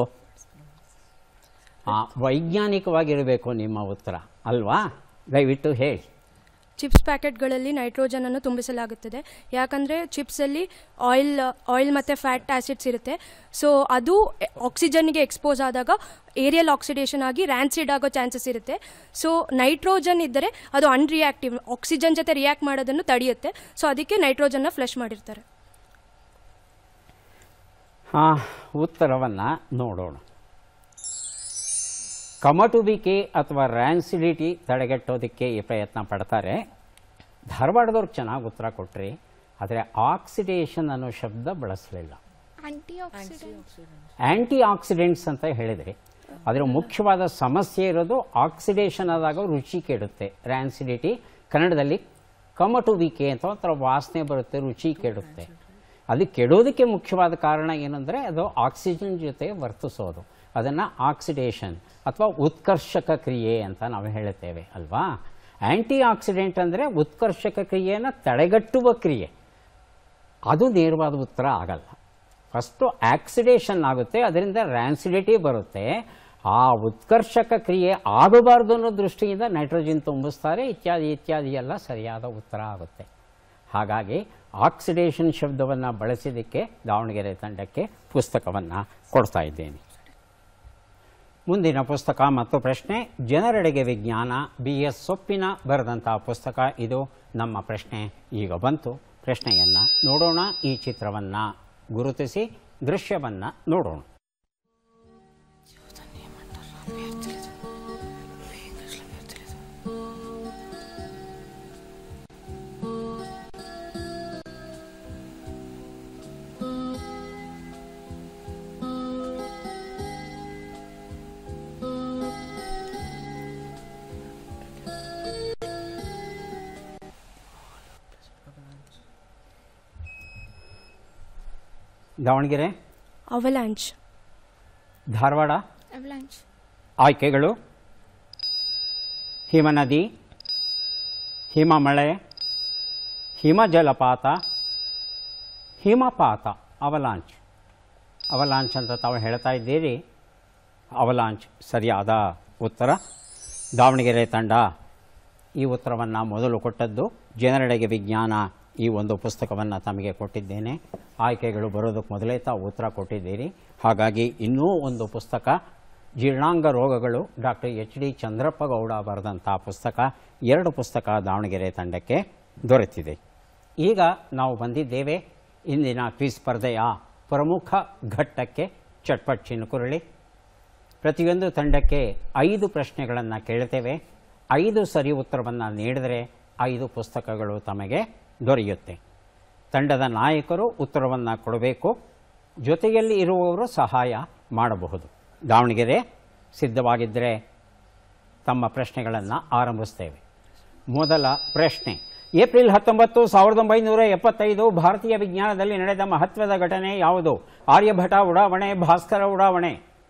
ಆ, ವೈಜ್ಞಾನಿಕವಾಗಿರಬೇಕು ನಿಮ್ಮ ಉತ್ತರ ಅಲ್ವಾ ದಯವಿಟ್ಟು ಹೇಳಿ ಚಿಪ್ಸ್ ಪ್ಯಾಕೆಟ್ಗಳಲ್ಲಿ ನೈಟ್ರೋಜನ್ ಅನ್ನು ತುಂಬಿಸಲಾಗುತ್ತದೆ ಯಾಕಂದರೆ ಚಿಪ್ಸಲ್ಲಿ ಆಯಿಲ್ ಆಯಿಲ್ ಮತ್ತು ಫ್ಯಾಟ್ ಆ್ಯಸಿಡ್ಸ್ ಇರುತ್ತೆ ಸೊ ಅದು ಆಕ್ಸಿಜನ್ಗೆ ಎಕ್ಸ್ಪೋಸ್ ಆದಾಗ ಏರಿಯಲ್ ಆಕ್ಸಿಡೇಷನ್ ಆಗಿ ರ್ಯಾನ್ಸಿಡ್ ಆಗೋ ಚಾನ್ಸಸ್ ಇರುತ್ತೆ ಸೊ ನೈಟ್ರೋಜನ್ ಇದ್ದರೆ ಅದು ಅನ್ರಿಯಾಕ್ಟಿವ್ ಆಕ್ಸಿಜನ್ ಜೊತೆ ರಿಯಾಕ್ಟ್ ಮಾಡೋದನ್ನು ತಡೆಯುತ್ತೆ ಸೊ ಅದಕ್ಕೆ ನೈಟ್ರೋಜನ್ನ ಫ್ಲಶ್ ಮಾಡಿರ್ತಾರೆ ಹಾಂ ಉತ್ತರವನ್ನು ನೋಡೋಣ ಕಮಟುವಿಕೆ ಅಥವಾ ರ್ಯಾನ್ಸಿಡಿಟಿ ತಡೆಗಟ್ಟೋದಕ್ಕೆ ಈ ಪ್ರಯತ್ನ ಪಡ್ತಾರೆ ಧಾರವಾಡದವ್ರು ಚೆನ್ನಾಗಿ ಉತ್ತರ ಕೊಟ್ರಿ ಆದರೆ ಆಕ್ಸಿಡೇಷನ್ ಅನ್ನೋ ಶಬ್ದ ಬಳಸಲಿಲ್ಲ ಆ್ಯಂಟಿ ಆಕ್ಸಿಡೆಂಟ್ ಆ್ಯಂಟಿ ಆಕ್ಸಿಡೆಂಟ್ಸ್ ಅಂತ ಹೇಳಿದ್ರಿ ಅದರ ಮುಖ್ಯವಾದ ಸಮಸ್ಯೆ ಇರೋದು ಆಕ್ಸಿಡೇಷನ್ ಆದಾಗ ರುಚಿ ಕೆಡುತ್ತೆ ರ್ಯಾನ್ಸಿಡಿಟಿ ಕನ್ನಡದಲ್ಲಿ ಕಮಟುವಿಕೆ ಅಂತ ಒಂಥರ ವಾಸನೆ ಬರುತ್ತೆ ರುಚಿ ಕೆಡುತ್ತೆ ಅದು ಕೆಡೋದಕ್ಕೆ ಮುಖ್ಯವಾದ ಕಾರಣ ಏನಂದರೆ ಅದು ಆಕ್ಸಿಜನ್ ಜೊತೆ ವರ್ತಿಸೋದು ಅದನ್ನು ಆಕ್ಸಿಡೇಷನ್ ಅಥವಾ ಉತ್ಕರ್ಷಕ ಕ್ರಿಯೆ ಅಂತ ನಾವು ಹೇಳುತ್ತೇವೆ ಅಲ್ವಾ ಆ್ಯಂಟಿ ಆಕ್ಸಿಡೆಂಟ್ ಅಂದರೆ ಉತ್ಕರ್ಷಕ ಕ್ರಿಯೆಯನ್ನು ತಡೆಗಟ್ಟುವ ಕ್ರಿಯೆ ಅದು ನೇರವಾದ ಉತ್ತರ ಆಗಲ್ಲ ಫಸ್ಟು ಆಕ್ಸಿಡೇಷನ್ ಆಗುತ್ತೆ ಅದರಿಂದ ರ್ಯಾನ್ಸಿಡಿಟಿ ಬರುತ್ತೆ ಆ ಉತ್ಕರ್ಷಕ ಕ್ರಿಯೆ ಆಗಬಾರ್ದು ಅನ್ನೋ ದೃಷ್ಟಿಯಿಂದ ನೈಟ್ರೋಜನ್ ತುಂಬಿಸ್ತಾರೆ ಇತ್ಯಾದಿ ಇತ್ಯಾದಿ ಎಲ್ಲ ಸರಿಯಾದ ಉತ್ತರ ಆಗುತ್ತೆ ಹಾಗಾಗಿ ಆಕ್ಸಿಡೇಷನ್ ಶಬ್ದವನ್ನು ಬಳಸಿದ್ದಕ್ಕೆ ದಾವಣಗೆರೆ ತಂಡಕ್ಕೆ ಪುಸ್ತಕವನ್ನು ಕೊಡ್ತಾ ಇದ್ದೇನೆ ಮುಂದಿನ ಪುಸ್ತಕ ಮತ್ತು ಪ್ರಶ್ನೆ ಜನರೆಡೆಗೆ ವಿಜ್ಞಾನ ಬಿ ಎಸ್ ಸೊಪ್ಪಿನ ಬರೆದಂಥ ಪುಸ್ತಕ ಇದು ನಮ್ಮ ಪ್ರಶ್ನೆ ಈಗ ಬಂತು ಪ್ರಶ್ನೆಯನ್ನು ನೋಡೋಣ ಈ ಚಿತ್ರವನ್ನು ಗುರುತಿಸಿ ದೃಶ್ಯವನ್ನು ನೋಡೋಣ ದಾವಣಗೆರೆ ಅವಲ್ಯಾಂಚ್ ಧಾರವಾಡ ಅವಲಾಂಚ್ ಆಯ್ಕೆಗಳು ಹಿಮನದಿ ಹಿಮಮಳೆ ಹಿಮ ಜಲಪಾತ ಹಿಮಪಾತ ಅವಲಾಂಚ್ ಅವಲಾಂಚ್ ಅಂತ ತಾವು ಹೇಳ್ತಾ ಇದ್ದೀರಿ ಅವಲಾಂಚ್ ಸರಿಯಾದ ಉತ್ತರ ದಾವಣಗೆರೆ ತಂಡ ಈ ಉತ್ತರವನ್ನು ಮೊದಲು ಕೊಟ್ಟದ್ದು ಜನರೆಡೆಗೆ ವಿಜ್ಞಾನ ಈ ಒಂದು ಪುಸ್ತಕವನ್ನು ತಮಗೆ ಕೊಟ್ಟಿದ್ದೇನೆ ಆಯ್ಕೆಗಳು ಬರೋದಕ್ಕೆ ಮೊದಲೇ ತಾವು ಉತ್ತರ ಕೊಟ್ಟಿದ್ದೀರಿ ಹಾಗಾಗಿ ಇನ್ನೂ ಒಂದು ಪುಸ್ತಕ ಜೀರ್ಣಾಂಗ ರೋಗಗಳು doctor H D Chandrappa Gowda ಬರೆದಂಥ ಪುಸ್ತಕ ಎರಡು ಪುಸ್ತಕ ದಾವಣಗೆರೆ ತಂಡಕ್ಕೆ ದೊರೆತಿದೆ ಈಗ ನಾವು ಬಂದಿದ್ದೇವೆ ಇಂದಿನ ಕ್ವಿಜ್ ಸ್ಪರ್ಧೆಯ ಪ್ರಮುಖ ಘಟ್ಟಕ್ಕೆ ಚಟ್ಪಟ್ ಚಿನ್ಕುರಳಿ ಪ್ರತಿಯೊಂದು ತಂಡಕ್ಕೆ ಐದು ಪ್ರಶ್ನೆಗಳನ್ನು ಕೇಳ್ತೇವೆ ಐದು ಸರಿ ಉತ್ತರವನ್ನು ನೀಡಿದರೆ ಐದು ಪುಸ್ತಕಗಳು ತಮಗೆ ದೊರೆಯುತ್ತೆ ತಂಡದ ನಾಯಕರು ಉತ್ತರವನ್ನು ಕೊಡಬೇಕು ಜೊತೆಯಲ್ಲಿ ಇರುವವರು ಸಹಾಯ ಮಾಡಬಹುದು ದಾವಣಗೆರೆ ಸಿದ್ಧವಾಗಿದ್ದರೆ ತಮ್ಮ ಪ್ರಶ್ನೆಗಳನ್ನು ಆರಂಭಿಸ್ತೇವೆ ಮೊದಲ ಪ್ರಶ್ನೆ ಏಪ್ರಿಲ್ ಹತ್ತೊಂಬತ್ತು ಸಾವಿರದ ಒಂಬೈನೂರ ಎಪ್ಪತ್ತೈದು ಭಾರತೀಯ ವಿಜ್ಞಾನದಲ್ಲಿ ನಡೆದ ಮಹತ್ವದ ಘಟನೆ ಯಾವುದು ಆರ್ಯಭಟ ಉಡಾವಣೆ ಭಾಸ್ಕರ ಉಡಾವಣೆ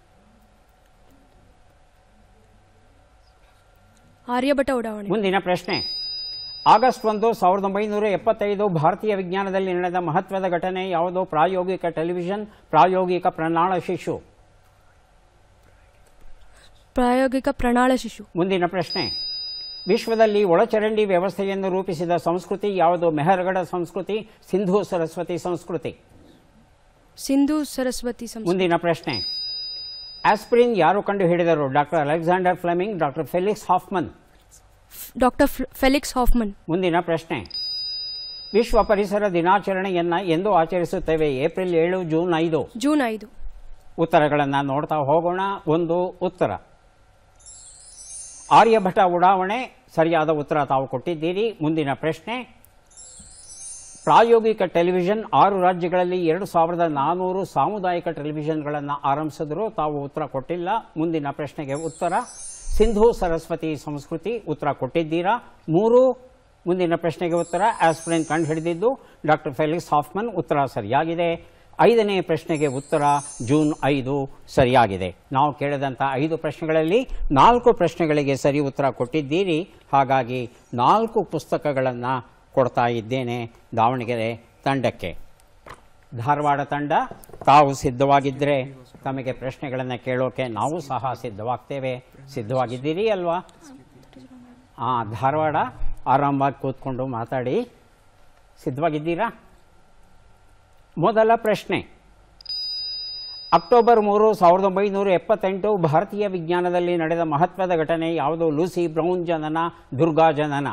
ಆರ್ಯಭಟ ಉಡಾವಣೆ ಮುಂದಿನ ಪ್ರಶ್ನೆ ಆಗಸ್ಟ್ ಒಂದು ಸಾವಿರದ ಒಂಬೈನೂರ ಎಪ್ಪತ್ತೈದು ಭಾರತೀಯ ವಿಜ್ಞಾನದಲ್ಲಿ ನಡೆದ ಮಹತ್ವದ ಘಟನೆ ಯಾವುದು ಪ್ರಾಯೋಗಿಕ ಟೆಲಿವಿಷನ್ ಪ್ರಾಯೋಗಿಕ ಪ್ರಣಾಳ ಶಿಶು ಪ್ರಾಯೋಗಿಕ ಪ್ರಣಾಳ ಶಿಶು ಮುಂದಿನ ಪ್ರಶ್ನೆ ವಿಶ್ವದಲ್ಲಿ ಒಳಚರಂಡಿ ವ್ಯವಸ್ಥೆಯನ್ನು ರೂಪಿಸಿದ ಸಂಸ್ಕೃತಿ ಯಾವುದು ಮೆಹರ್ಗಢ ಸಂಸ್ಕೃತಿ ಸಿಂಧು ಸರಸ್ವತಿ ಸಂಸ್ಕೃತಿ ಸಿಂಧು ಸರಸ್ವತಿ ಸಂಸ್ಕೃತಿ ಮುಂದಿನ ಪ್ರಶ್ನೆ ಆಸ್ಪಿರಿನ್ ಯಾರು ಕಂಡು ಹಿಡಿದರು doctor Alexander Fleming doctor Felix Hoffmann doctor Felix Hoffmann ಮುಂದಿನ ಪ್ರಶ್ನೆ ವಿಶ್ವ ಪರಿಸರ ದಿನಾಚರಣೆಯನ್ನ ಎಂದು ಆಚರಿಸುತ್ತೇವೆ ಏಪ್ರಿಲ್ ಏಳು ಜೂನ್ ಐದು ಜೂನ್ ಐದು ಉತ್ತರಗಳನ್ನು ನೋಡ್ತಾ ಹೋಗೋಣ ಒಂದು ಉತ್ತರ ಆರ್ಯಭಟ ಉಡಾವಣೆ ಸರಿಯಾದ ಉತ್ತರ ತಾವು ಕೊಟ್ಟಿದ್ದೀರಿ ಮುಂದಿನ ಪ್ರಶ್ನೆ ಪ್ರಾಯೋಗಿಕ ಟೆಲಿವಿಷನ್ ಆರು ರಾಜ್ಯಗಳಲ್ಲಿ ಎರಡು ಸಾವಿರದ ನಾನೂರು ಸಾಮುದಾಯಿಕ ಟೆಲಿವಿಷನ್ಗಳನ್ನು ಆರಂಭಿಸಿದ್ರು ತಾವು ಉತ್ತರ ಕೊಟ್ಟಿಲ್ಲ ಮುಂದಿನ ಪ್ರಶ್ನೆಗೆ ಉತ್ತರ ಸಿಂಧು ಸರಸ್ವತಿ ಸಂಸ್ಕೃತಿ ಉತ್ತರ ಕೊಟ್ಟಿದ್ದೀರಾ ಮೂರು ಮುಂದಿನ ಪ್ರಶ್ನೆಗೆ ಉತ್ತರ ಆಸ್ಪ್ರಿನ್ ಕಂಡು ಹಿಡಿದಿದ್ದು ಡಾಕ್ಟರ್ ಫೆಲಿಕ್ಸ್ ಹಾಫ್ಮನ್ ಉತ್ತರ ಸರಿಯಾಗಿದೆ ಐದನೇ ಪ್ರಶ್ನೆಗೆ ಉತ್ತರ ಜೂನ್ ಐದು ಸರಿಯಾಗಿದೆ ನಾವು ಕೇಳಿದಂಥ ಐದು ಪ್ರಶ್ನೆಗಳಲ್ಲಿ ನಾಲ್ಕು ಪ್ರಶ್ನೆಗಳಿಗೆ ಸರಿ ಉತ್ತರ ಕೊಟ್ಟಿದ್ದೀರಿ ಹಾಗಾಗಿ ನಾಲ್ಕು ಪುಸ್ತಕಗಳನ್ನು ಕೊಡ್ತಾ ಇದ್ದೇನೆ ದಾವಣಗೆರೆ ತಂಡಕ್ಕೆ ಧಾರವಾಡ ತಂಡ ತಾವು ಸಿದ್ಧವಾಗಿದ್ದರೆ ತಮಗೆ ಪ್ರಶ್ನೆಗಳನ್ನು ಕೇಳೋಕೆ ನಾವು ಸಹ ಸಿದ್ಧವಾಗ್ತೇವೆ ಸಿದ್ಧವಾಗಿದ್ದೀರಿ ಅಲ್ವಾ ಹಾಂ ಧಾರವಾಡ ಆರಾಮವಾಗಿ ಕೂತ್ಕೊಂಡು ಮಾತಾಡಿ ಸಿದ್ಧವಾಗಿದ್ದೀರಾ ಮೊದಲ ಪ್ರಶ್ನೆ ಅಕ್ಟೋಬರ್ ಮೂರು ಸಾವಿರದ ಒಂಬೈನೂರ ಎಪ್ಪತ್ತೆಂಟು ಭಾರತೀಯ ವಿಜ್ಞಾನದಲ್ಲಿ ನಡೆದ ಮಹತ್ವದ ಘಟನೆ ಯಾವುದು ಲೂಸಿ ಬ್ರೌನ್ ಜನನ ದುರ್ಗಾ ಜನನ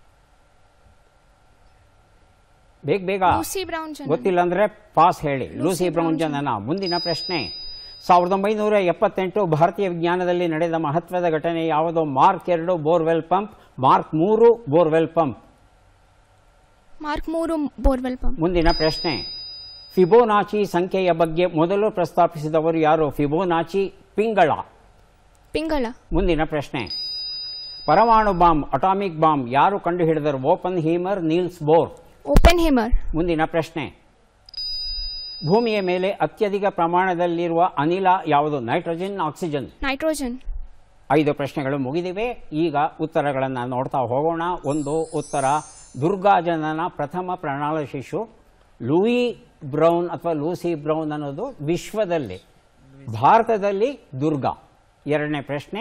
ಬೇಗ ಬೇಗ ಲೂಸಿ ಬ್ರೌನ್ ಜನ ಗೊತ್ತಿಲ್ಲ ಅಂದ್ರೆ ಪಾಸ್ ಹೇಳಿ ಲೂಸಿ ಬ್ರೌನ್ ಜನನ ಮುಂದಿನ ಪ್ರಶ್ನೆ ಸಾವಿರದ ಒಂಬೈನೂರ ಎಪ್ಪತ್ತೆಂಟು ಭಾರತೀಯ ವಿಜ್ಞಾನದಲ್ಲಿ ನಡೆದ ಮಹತ್ವದ ಘಟನೆ ಯಾವುದು ಮಾರ್ಕ್ ಎರಡು ಬೋರ್ವೆಲ್ ಪಂಪ್ ಮಾರ್ಕ್ ಮೂರು ಬೋರ್ವೆಲ್ ಪಂಪ್ ಮಾರ್ಕ್ ಮೂರು ಬೋರ್ವೆಲ್ ಪಂಪ್ ಮುಂದಿನ ಪ್ರಶ್ನೆ ಫಿಬೋನಾಚಿ ಸಂಖ್ಯೆಯ ಬಗ್ಗೆ ಮೊದಲು ಪ್ರಸ್ತಾಪಿಸಿದವರು ಯಾರು ಫಿಬೋನಾಚಿ ಪಿಂಗಳ ಪಿಂಗಳ ಮುಂದಿನ ಪ್ರಶ್ನೆ ಪರಮಾಣು ಬಾಂಬ್ ಅಟಾಮಿಕ್ ಬಾಂಬ್ ಯಾರು ಕಂಡುಹಿಡಿದರು Oppenheimer Niels Bohr Oppenheimer ಮುಂದಿನ ಪ್ರಶ್ನೆ ಭೂಮಿಯ ಮೇಲೆ ಅತ್ಯಧಿಕ ಪ್ರಮಾಣದಲ್ಲಿರುವ ಅನಿಲ ಯಾವುದು ನೈಟ್ರೋಜನ್ ಆಕ್ಸಿಜನ್ ನೈಟ್ರೋಜನ್ ಐದು ಪ್ರಶ್ನೆಗಳು ಮುಗಿದಿವೆ ಈಗ ಉತ್ತರಗಳನ್ನು ನೋಡ್ತಾ ಹೋಗೋಣ ಒಂದು ಉತ್ತರ ದುರ್ಗಾ ಜನನ ಪ್ರಥಮ ಪ್ರಣಾಳ ಶಿಶು ಲೂಯಿ ಬ್ರೌನ್ ಅಥವಾ ಲೂಸಿ ಬ್ರೌನ್ ಅನ್ನೋದು ವಿಶ್ವದಲ್ಲಿ ಭಾರತದಲ್ಲಿ ದುರ್ಗಾ ಎರಡನೇ ಪ್ರಶ್ನೆ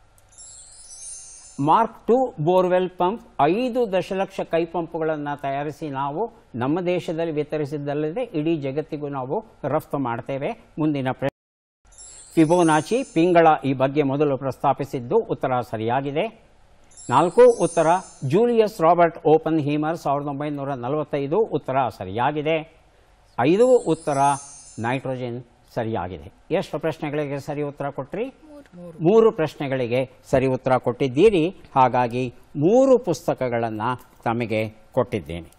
ಮಾರ್ಕ್ ಟು ಬೋರ್ವೆಲ್ ಪಂಪ್ ಐದು ದಶಲಕ್ಷ ಕೈ ಪಂಪ್ಗಳನ್ನು ತಯಾರಿಸಿ ನಾವು ನಮ್ಮ ದೇಶದಲ್ಲಿ ವಿತರಿಸಿದ್ದಲ್ಲದೆ ಇಡೀ ಜಗತ್ತಿಗೂ ನಾವು ರಫ್ತು ಮಾಡ್ತೇವೆ ಮುಂದಿನ ಪ್ರಶ್ನೆ ಫಿಬೋನಾಚಿ ಪಿಂಗಳ ಈ ಬಗ್ಗೆ ಮೊದಲು ಪ್ರಸ್ತಾಪಿಸಿದ್ದು ಉತ್ತರ ಸರಿಯಾಗಿದೆ ನಾಲ್ಕು ಉತ್ತರ ಜೂಲಿಯಸ್ ರಾಬರ್ಟ್ ಓಪನ್ ಹೀಮರ್ ಸಾವಿರದ ಒಂಬೈನೂರ ನಲವತ್ತೈದು ಉತ್ತರ ಸರಿಯಾಗಿದೆ ಐದು ಉತ್ತರ ನೈಟ್ರೋಜನ್ ಸರಿಯಾಗಿದೆ ಎಷ್ಟು ಪ್ರಶ್ನೆಗಳಿಗೆ ಸರಿ ಉತ್ತರ ಕೊಟ್ರಿ ಮೂರು ಪ್ರಶ್ನೆಗಳಿಗೆ ಸರಿ ಉತ್ತರ ಕೊಟ್ಟಿದ್ದೀರಿ ಹಾಗಾಗಿ ಮೂರು ಪುಸ್ತಕಗಳನ್ನು ತಮಗೆ ಕೊಟ್ಟಿದ್ದೇನೆ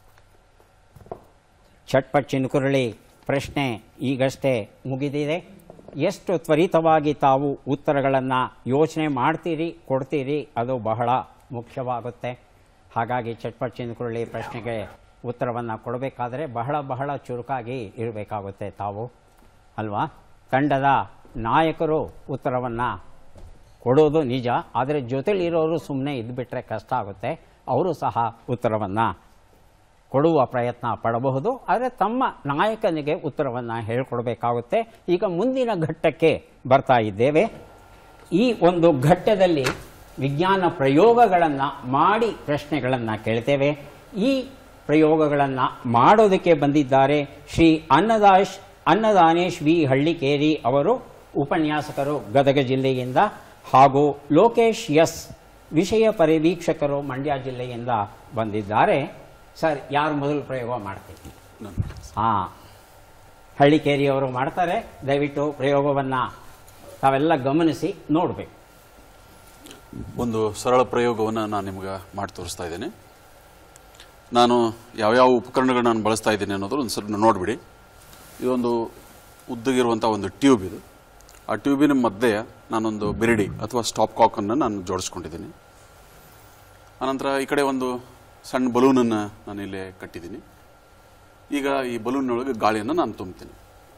ಚಟ್ಪಟ್ ಚಿನ್ಕುರಳಿ ಪ್ರಶ್ನೆ ಈಗಷ್ಟೇ ಮುಗಿದಿದೆ ಎಷ್ಟು ತ್ವರಿತವಾಗಿ ತಾವು ಉತ್ತರಗಳನ್ನು ಯೋಚನೆ ಮಾಡ್ತೀರಿ ಕೊಡ್ತೀರಿ ಅದು ಬಹಳ ಮುಖ್ಯವಾಗುತ್ತೆ ಹಾಗಾಗಿ ಚಟ್ಪಟ್ ಚಿನ್ಕುರಳಿ ಪ್ರಶ್ನೆಗೆ ಉತ್ತರವನ್ನು ಕೊಡಬೇಕಾದ್ರೆ ಬಹಳ ಬಹಳ ಚುರುಕಾಗಿ ಇರಬೇಕಾಗುತ್ತೆ ತಾವು ಅಲ್ವಾ ತಂಡದ ನಾಯಕರು ಉತ್ತರವನ್ನು ಕೊಡೋದು ನಿಜ ಆದರೆ ಜೊತೆಲಿರೋರು ಸುಮ್ಮನೆ ಇದ್ದುಬಿಟ್ರೆ ಕಷ್ಟ ಆಗುತ್ತೆ ಅವರು ಸಹ ಉತ್ತರವನ್ನು ಕೊಡುವ ಪ್ರಯತ್ನ ಪಡಬಹುದು ಆದರೆ ತಮ್ಮ ನಾಯಕನಿಗೆ ಉತ್ತರವನ್ನು ಹೇಳಿಕೊಡ್ಬೇಕಾಗುತ್ತೆ ಈಗ ಮುಂದಿನ ಘಟ್ಟಕ್ಕೆ ಬರ್ತಾ ಇದ್ದೇವೆ ಈ ಒಂದು ಘಟ್ಟದಲ್ಲಿ ವಿಜ್ಞಾನ ಪ್ರಯೋಗಗಳನ್ನು ಮಾಡಿ ಪ್ರಶ್ನೆಗಳನ್ನು ಕೇಳ್ತೇವೆ ಈ ಪ್ರಯೋಗಗಳನ್ನು ಮಾಡೋದಕ್ಕೆ ಬಂದಿದ್ದಾರೆ ಶ್ರೀ ಅನ್ನದಾಶ್ ಅನ್ನದಾನೇಶ್ ವಿ ಹಳ್ಳಿಕೇರಿ ಅವರು ಉಪನ್ಯಾಸಕರು ಗದಗ ಜಿಲ್ಲೆಯಿಂದ ಹಾಗೂ ಲೋಕೇಶ್ ಎಸ್ ವಿಷಯ ಪರಿವೀಕ್ಷಕರು ಮಂಡ್ಯ ಜಿಲ್ಲೆಯಿಂದ ಬಂದಿದ್ದಾರೆ ಸರ್ ಯಾರು ಮೊದಲು ಪ್ರಯೋಗ ಮಾಡ್ತೀವಿ ಹಾಂ ಹಳ್ಳಿಕೇರಿಯವರು ಮಾಡ್ತಾರೆ ದಯವಿಟ್ಟು ಪ್ರಯೋಗವನ್ನು ತಾವೆಲ್ಲ ಗಮನಿಸಿ ನೋಡಬೇಕು ಒಂದು ಸರಳ ಪ್ರಯೋಗವನ್ನು ನಾನು ನಿಮ್ಗೆ ಮಾಡಿ ತೋರಿಸ್ತಾ ಇದ್ದೇನೆ ನಾನು ಯಾವ್ಯಾವ ಉಪಕರಣಗಳನ್ನ ನಾನು ಬಳಸ್ತಾ ಇದ್ದೀನಿ ಅನ್ನೋದು ಒಂದು ಸ್ವಲ್ಪ ನೋಡಿಬಿಡಿ ಇದೊಂದು ಉದ್ದಗಿರುವಂಥ ಒಂದು ಟ್ಯೂಬ್ ಇದು ಆ ಟ್ಯೂಬಿನ ಮಧ್ಯೆ ನಾನೊಂದು ಬಿರಡಿ ಅಥವಾ ಸ್ಟಾಪ್ ಕಾಕನ್ನು ನಾನು ಜೋಡಿಸ್ಕೊಂಡಿದ್ದೀನಿ ಆನಂತರ ಈ ಕಡೆ ಒಂದು ಸಣ್ಣ ಬಲೂನನ್ನು ನಾನು ಇಲ್ಲೇ ಕಟ್ಟಿದ್ದೀನಿ ಈಗ ಈ ಬಲೂನ್ನೊಳಗೆ ಗಾಳಿಯನ್ನು ನಾನು ತುಂಬ್ತೀನಿ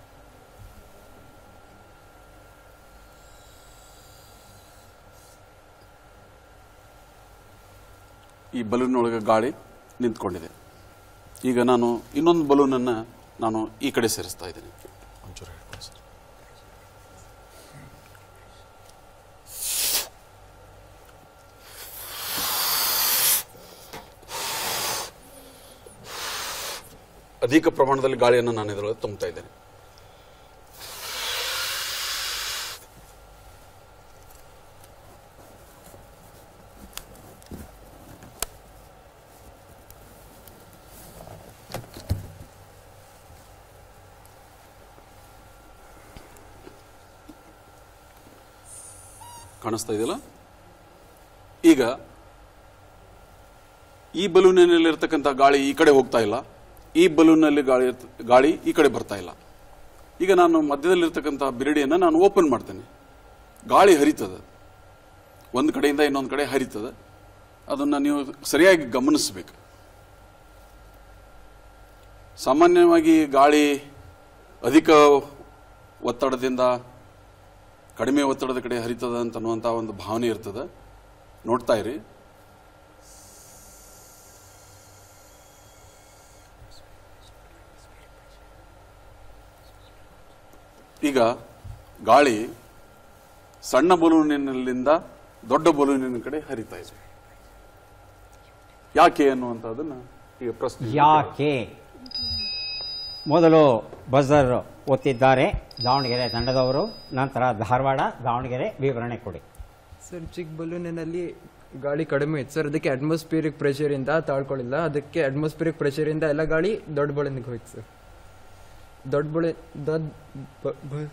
ಈ ಬಲೂನ್ ಒಳಗೆ ಗಾಳಿ ನಿಂತ್ಕೊಂಡಿದೆ ಈಗ ನಾನು ಇನ್ನೊಂದು ಬಲೂನನ್ನು ನಾನು ಈ ಕಡೆ ಸೇರಿಸ್ತಾ ಇದ್ದೀನಿ ಒಂಚೂರು ಹೇಳ್ಕೊಡಿ ಸರ್ ಅಧಿಕ ಪ್ರಮಾಣದಲ್ಲಿ ಗಾಳಿಯನ್ನು ನಾನು ಇದರೊಳಗೆ ತುಂಬ್ತಾ ಇದ್ದೇನೆ ಕಾಣಿಸ್ತಾ ಇದೆಯಲ್ಲ ಈಗ ಈ ಬಲೂನಿನಲ್ಲಿರ್ತಕ್ಕಂಥ ಗಾಳಿ ಈ ಕಡೆ ಹೋಗ್ತಾ ಇಲ್ಲ ಈ ಬಲೂನಲ್ಲಿ ಗಾಳಿ ಇರ್ತ- ಗಾಳಿ ಈ ಕಡೆ ಬರ್ತಾ ಇಲ್ಲ ಈಗ ನಾನು ಮಧ್ಯದಲ್ಲಿರ್ತಕ್ಕಂಥ ಬಿರಡಿಯನ್ನು ನಾನು ಓಪನ್ ಮಾಡ್ತೇನೆ ಗಾಳಿ ಹರಿತದೆ ಒಂದು ಕಡೆಯಿಂದ ಇನ್ನೊಂದು ಕಡೆ ಹರಿತದೆ ಅದನ್ನು ನೀವು ಸರಿಯಾಗಿ ಗಮನಿಸಬೇಕು ಸಾಮಾನ್ಯವಾಗಿ ಗಾಳಿ ಅಧಿಕ ಒತ್ತಡದಿಂದ ಕಡಿಮೆ ಒತ್ತಡದ ಕಡೆ ಹರಿತದ ಅಂತ ಅನ್ನುವಂಥ ಒಂದು ಭಾವನೆ ಇರ್ತದೆ ನೋಡ್ತಾ ಇರಿ ಈಗ ಗಾಳಿ ಸಣ್ಣ ಬಲೂನಿನಲ್ಲಿಂದ ದೊಡ್ಡ ಬಲೂನಿನ ಕಡೆ ಹರಿತಾ ಇದೆ ಯಾಕೆ ಅನ್ನುವಂಥದ್ದನ್ನ ಈಗ ಪ್ರಶ್ನೆ ಯಾಕೆ ಮೊದಲು ಬಜರ್ ಒತ್ತಿದ್ದಾರೆ ದಾವಣಗೆರೆ ತಂಡದವರು ನಂತರ ಧಾರವಾಡ ದಾವಣಗೆರೆ ವಿವರಣೆ ಕೊಡಿ ಸರ್ ಚಿಕ್ಕ ಬಲೂನಿನಲ್ಲಿ ಗಾಳಿ ಕಡಿಮೆ ಇತ್ತು ಸರ್ ಅದಕ್ಕೆ ಅಟ್ಮಾಸ್ಫಿಯರಿಕ್ ಪ್ರೆಷರಿಂದ ತಾಳ್ಕೊಳ್ಳಿಲ್ಲ ಅದಕ್ಕೆ ಅಟ್ಮಾಸ್ಫಿಯರಿಕ್ ಪ್ರೆಷರಿಂದ ಎಲ್ಲ ಗಾಳಿ ದೊಡ್ಡ ಬಲೂನಿಗೆ ಹೋಯ್ತು ಸರ್ ದೊಡ್ಡ ಬಳೆ ದೊಡ್ಡ ಬ- ಬ-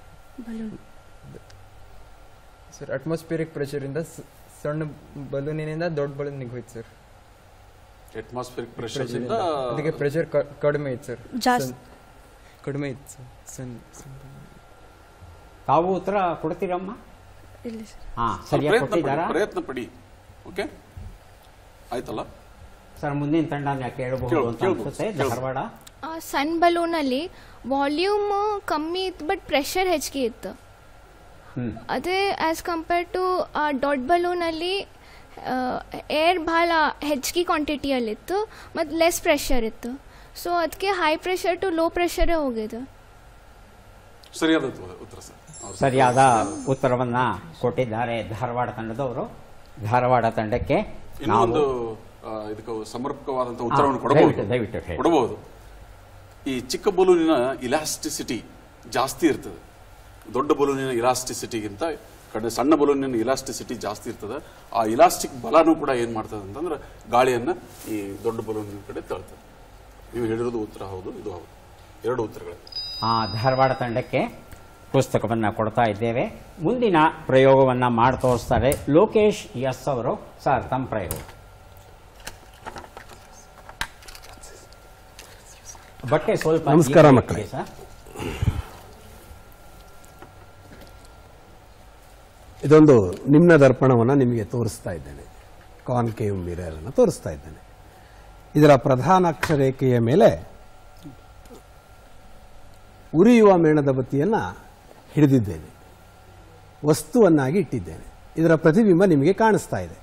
ಸರ್ ಅಟ್ಮಾಸ್ಫಿಯರಿಕ್ ಪ್ರೆಷರಿಂದ ಸ- ಸಣ್ಣ ಬಲೂನಿನಿಂದ ದೊಡ್ಡ ಬಲೂನಿಗೆ ಹೋಯ್ತು ಸರ್ ಅಟ್ಮಾಸ್ಫಿಯರಿಕ್ ಪ್ರೆಷರಿಂದ ಪ್ರೆಷರ್ ಅದಕ್ಕೆ ಪ್ರೆಷರ್ ಕಡಿಮೆ ಇತ್ತು ಸರ್ ಜಾಸ್ತಿ ಸಣ್ಣ- ಕಡಿಮೆ ಇತ್ತು ಸರ್ ಸಣ್ಣ ಸಣ್ಣ ತಾವು ಉತ್ತರ ಕೊಡ್ತೀರಮ್ಮ ಇಲ್ಲಿ ಸರ್ ಹಾ ಸರಿಯಾಗಿ ಪ್ರಯತ್ನ ಪಡಿ ಕೊಟ್ಟಿದ್ದಾರಾ ಪ್ರಯತ್ನ ಪಡಿ ಓಕೆ ಆಯ್ತಲ್ಲ ಸರ್ ಮುಂದಿನ ತಂಡ ಕೇಳಬಹುದು ಕೇಳು- ಅಂತ ಕೇಳ್ಬೋದು, ಅನ್ಸುತ್ತೆ ಕೇಳ್ಬೋದು. ಧಾರವಾಡ ಆ ಸಣ್ಣ ಬಲೂನಲ್ಲಿ ವಾಲ್ಯೂಮ್ ಕಮ್ಮಿ ಇತ್ತು ಬಟ್ ಪ್ರೆಷರ್ ಹೆಚ್ಚಿಗೆ ಇತ್ತು ಹ್ಮ್ ಅದೇ ಆ್ಯಸ್ ಕಂಪೇರ್ ಟು ದೊಡ್ಡ ಬಲೂನಲ್ಲಿ ಏರ್ ಭಾಳ ಹೆಚ್ಚಿಗೆ ಕ್ವಾಂಟಿಟಿಯಲ್ಲಿತ್ತು ಮತ್ತು ಲೆಸ್ ಪ್ರೆಷರ್ ಇತ್ತು ಸೊ ಅದಕ್ಕೆ ಹೈ ಪ್ರೆಷರ್ ಟು ಲೋ ಪ್ರೆಷರೇ ಹೋಗಿದೆ ಸರಿಯಾದ ಉತ್ತರ- ಉತ್ತರ ಸರ್ ಅವ್ರು ಸರಿಯಾದ ಉತ್ತರವನ್ನ ಕೊಟ್ಟಿದ್ದಾರೆ ಧಾರವಾಡ ತಂಡದವರು ಧಾರವಾಡ ತಂಡಕ್ಕೆ ಇನ್ನೂ ನಾವು ಒಂದು ಆ, ಇದಕ್ಕೆ ಸಮರ್ಪಕವಾದಂಥ ಉತ್ತರವನ್ನು ಹಾ, ಕೊಡಬಹುದು ದಯವಿಟ್ಟು- ದಯವಿಟ್ಟು ಹೇಳಿ. ಕೊಡಬಹುದು ಈ ಚಿಕ್ಕ ಬಲೂನಿನ ಇಲಾಸ್ಟಿಸಿಟಿ ಜಾಸ್ತಿ ಇರ್ತದೆ ದೊಡ್ಡ ಬಲೂನಿನ ಇಲಾಸ್ಟಿಸಿಟಿಗಿಂತ ಕಡೆ ಸಣ್ಣ ಬಲೂನಿನ ಇಲಾಸ್ಟಿಸಿಟಿ ಜಾಸ್ತಿ ಇರ್ತದೆ ಆ ಇಲಾಸ್ಟಿಕ್ ಬಲನೂ ಕೂಡ ಏನ್ ಮಾಡ್ತದೆ ಅಂತಂದ್ರೆ ಗಾಳಿಯನ್ನ ಈ ದೊಡ್ಡ ಬಲೂನಿನ ಕಡೆ ತಳ್ತದೆ ನೀವು ಹೇಳಿರೋದು ಉತ್ತರ ಹೌದು ಇದು ಹೌದು ಎರಡು ಉತ್ತರಗಳು ಆ ಧಾರವಾಡ ತಂಡಕ್ಕೆ ಪುಸ್ತಕವನ್ನು ಕೊಡ್ತಾ ಇದ್ದೇವೆ ಮುಂದಿನ ಪ್ರಯೋಗವನ್ನು ಮಾಡಿ ತೋರಿಸ್ತಾರೆ ಲೋಕೇಶ್ ಎಸ್ ಅವರು ಸರ್ ತಮ್ಮ ಪ್ರಯೋಗ ಬಟ್ಟೆ ಸ್ವಲ್ಪ ನಮಸ್ಕಾರ ಈ ಕಡೆ ಮಕ್ಕಳೇ. ಇಡಿ ಸರ್ ಇದೊಂದು ನಿಮ್ನ ದರ್ಪಣವನ್ನು ನಿಮಗೆ ತೋರಿಸ್ತಾ ಇದ್ದೇನೆ ಕಾನ್ಕೇವ್ ಮಿರರ್ ಅನ್ನು ತೋರಿಸ್ತಾ ಇದ್ದೇನೆ ಇದರ ಪ್ರಧಾನ ಅಕ್ಷರೇಖೆಯ ಮೇಲೆ ಉರಿಯುವ ಮೇಣದ ಬತ್ತಿಯನ್ನು ಹಿಡಿದಿದ್ದೇನೆ ವಸ್ತುವನ್ನಾಗಿ ಇಟ್ಟಿದ್ದೇನೆ ಇದರ ಪ್ರತಿಬಿಂಬ ನಿಮಗೆ ಕಾಣಿಸ್ತಾ ಇದೆ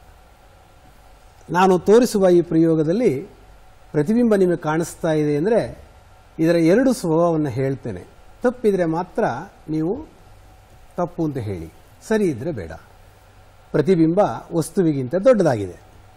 ನಾನು ತೋರಿಸುವ ಈ ಪ್ರಯೋಗದಲ್ಲಿ ಪ್ರತಿಬಿಂಬ ನಿಮಗೆ ಕಾಣಿಸ್ತಾ ಇದೆ ಅಂದರೆ ಇದರ ಎರಡು ಸ್ವಭಾವವನ್ನು ಹೇಳ್ತೇನೆ ತಪ್ಪಿದರೆ ಮಾತ್ರ ನೀವು ತಪ್ಪು ಅಂತ ಹೇಳಿ ಸರಿ ಇದ್ರೆ ಬೇಡ ಪ್ರತಿಬಿಂಬ ವಸ್ತುವಿಗಿಂತ ದೊಡ್ಡದಾಗಿದೆ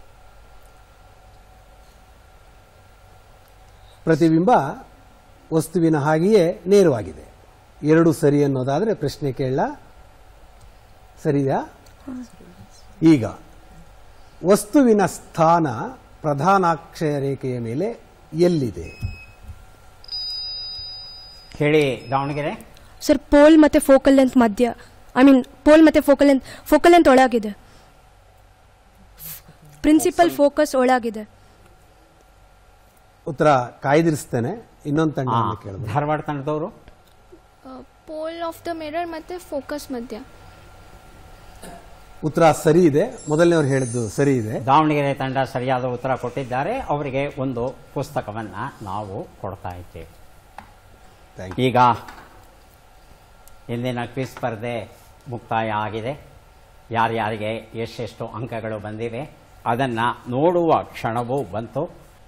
ಪ್ರತಿಬಿಂಬ ವಸ್ತುವಿನ ಹಾಗೆಯೇ ನೇರವಾಗಿದೆ ಎರಡು ಸರಿ ಅನ್ನೋದಾದರೆ ಪ್ರಶ್ನೆ ಕೇಳಲ್ಲ ಸರಿಯಾ ಈಗ ವಸ್ತುವಿನ ಸ್ಥಾನ ಪ್ರಧಾನಾಕ್ಷಯ ರೇಖೆಯ ಮೇಲೆ ಎಲ್ಲಿದೆ ಹೇಳಿ ದಾವಣಗೆರೆ ಸರ್ ಪೋಲ್ ಮತ್ತು ಫೋಕಲ್ ಲೆಂತ್ ಮಧ್ಯ ಐ ಮೀನ್ ಪೋಲ್ ಮತ್ತು ಫೋಕಲ್ ಲೆಂತ್ ಫೋಕಲ್ ಲೆಂತ್ ಒಳಗಿದೆ ಪ್ರಿನ್ಸಿಪಲ್ ಫೋಕಸ್ ಒಳಗಿದೆ ಉತ್ತರ ಕಾಯ್ದಿರಿಸ್ತೇನೆ ಇನ್ನೊಂದು ತಂಡ ಆ, ಕೇಳಿದ್ರು ಧಾರವಾಡ ತಂಡದವರು ಪೋಲ್ ಆಫ್ ದ ಮಿರರ್ ಮತ್ತು ಫೋಕಸ್ ಮಧ್ಯ ಉತ್ತರ ಸರಿ ಇದೆ ಮೊದಲನೇವ್ರು ಹೇಳಿದ್ದು ಸರಿ ಇದೆ ದಾವಣಗೆರೆ ತಂಡ ಸರಿಯಾದ ಉತ್ತರ ಕೊಟ್ಟಿದ್ದಾರೆ ಅವರಿಗೆ ಒಂದು ಪುಸ್ತಕವನ್ನು ನಾವು ಕೊಡ್ತಾ ಇದ್ದೇವೆ ಥ್ಯಾಂಕ್ ಈಗ ಇಂದಿನ ಕ್ವಿಸ್ ಸ್ಪರ್ಧೆ ಮುಕ್ತಾಯ ಆಗಿದೆ ಯಾರ್ಯಾರಿಗೆ ಎಷ್ಟೆಷ್ಟು ಅಂಕಗಳು ಬಂದಿವೆ ಅದನ್ನು ನೋಡುವ ಕ್ಷಣವೂ ಬಂತು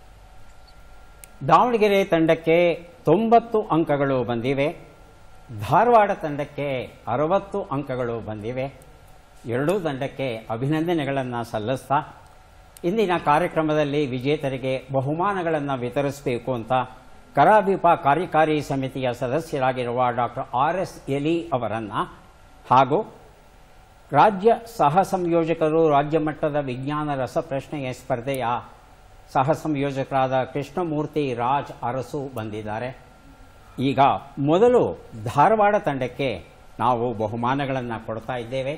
ದಾವಣಗೆರೆ ತಂಡಕ್ಕೆ ತೊಂಬತ್ತು ಅಂಕಗಳು ಬಂದಿವೆ ಧಾರವಾಡ ತಂಡಕ್ಕೆ ಅರವತ್ತು ಅಂಕಗಳು ಬಂದಿವೆ ಎರಡೂ ತಂಡಕ್ಕೆ ಅಭಿನಂದನೆಗಳನ್ನು ಸಲ್ಲಿಸ್ತಾ ಇಂದಿನ ಕಾರ್ಯಕ್ರಮದಲ್ಲಿ ವಿಜೇತರಿಗೆ ಬಹುಮಾನಗಳನ್ನು ವಿತರಿಸಬೇಕು ಅಂತ ಕರಾವಿಪ ಕಾರ್ಯಕಾರಿ ಸಮಿತಿಯ ಸದಸ್ಯರಾಗಿರುವ ಡಾಕ್ಟರ್ ಆರ್ ಎಸ್ ಎಲಿ ಅವರನ್ನು ಹಾಗೂ ರಾಜ್ಯ ಸಹ ಸಂಯೋಜಕರು ರಾಜ್ಯ ಮಟ್ಟದ ವಿಜ್ಞಾನ ರಸಪ್ರಶ್ನೆಯ ಸ್ಪರ್ಧೆಯ ಸಹ ಸಂಯೋಜಕರಾದ ಕೃಷ್ಣಮೂರ್ತಿ ರಾಜ್ ಅರಸು ಬಂದಿದ್ದಾರೆ ಈಗ ಮೊದಲು ಧಾರವಾಡ ತಂಡಕ್ಕೆ ನಾವು ಬಹುಮಾನಗಳನ್ನು ಕೊಡ್ತಾ ಇದ್ದೇವೆ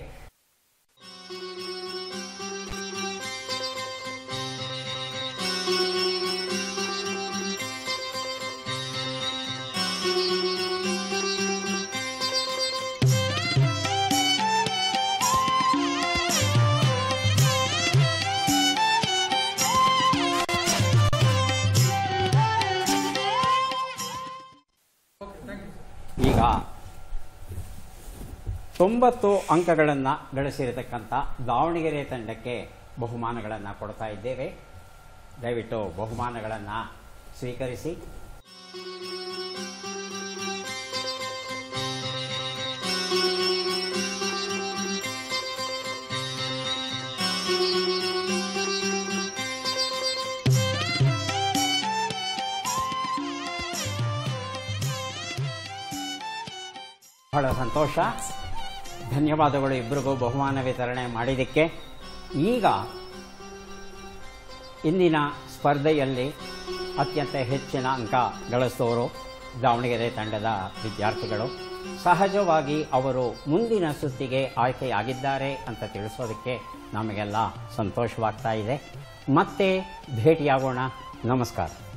ಈಗ ತೊಂಬತ್ತು ಅಂಕಗಳನ್ನು ಗಳಿಸಿರತಕ್ಕಂಥ ದಾವಣಗೆರೆ ತಂಡಕ್ಕೆ ಬಹುಮಾನಗಳನ್ನು ಕೊಡ್ತಾ ಇದ್ದೇವೆ ದಯವಿಟ್ಟು ಬಹುಮಾನಗಳನ್ನು ಸ್ವೀಕರಿಸಿ ಬಹಳ ಸಂತೋಷ ಧನ್ಯವಾದಗಳು ಇಬ್ಬರಿಗೂ ಬಹುಮಾನ ವಿತರಣೆ ಮಾಡಿದ್ದಕ್ಕೆ ಈಗ ಇಂದಿನ ಸ್ಪರ್ಧೆಯಲ್ಲಿ ಅತ್ಯಂತ ಹೆಚ್ಚಿನ ಅಂಕ ಗಳಿಸಿದವರು ದಾವಣಗೆರೆ ತಂಡದ ವಿದ್ಯಾರ್ಥಿಗಳು ಸಹಜವಾಗಿ ಅವರು ಮುಂದಿನ ಸುತ್ತಿಗೆ ಆಯ್ಕೆಯಾಗಿದ್ದಾರೆ ಅಂತ ತಿಳಿಸೋದಕ್ಕೆ ನಮಗೆಲ್ಲ ಸಂತೋಷವಾಗ್ತಾ ಇದೆ ಮತ್ತೆ ಭೇಟಿಯಾಗೋಣ ನಮಸ್ಕಾರ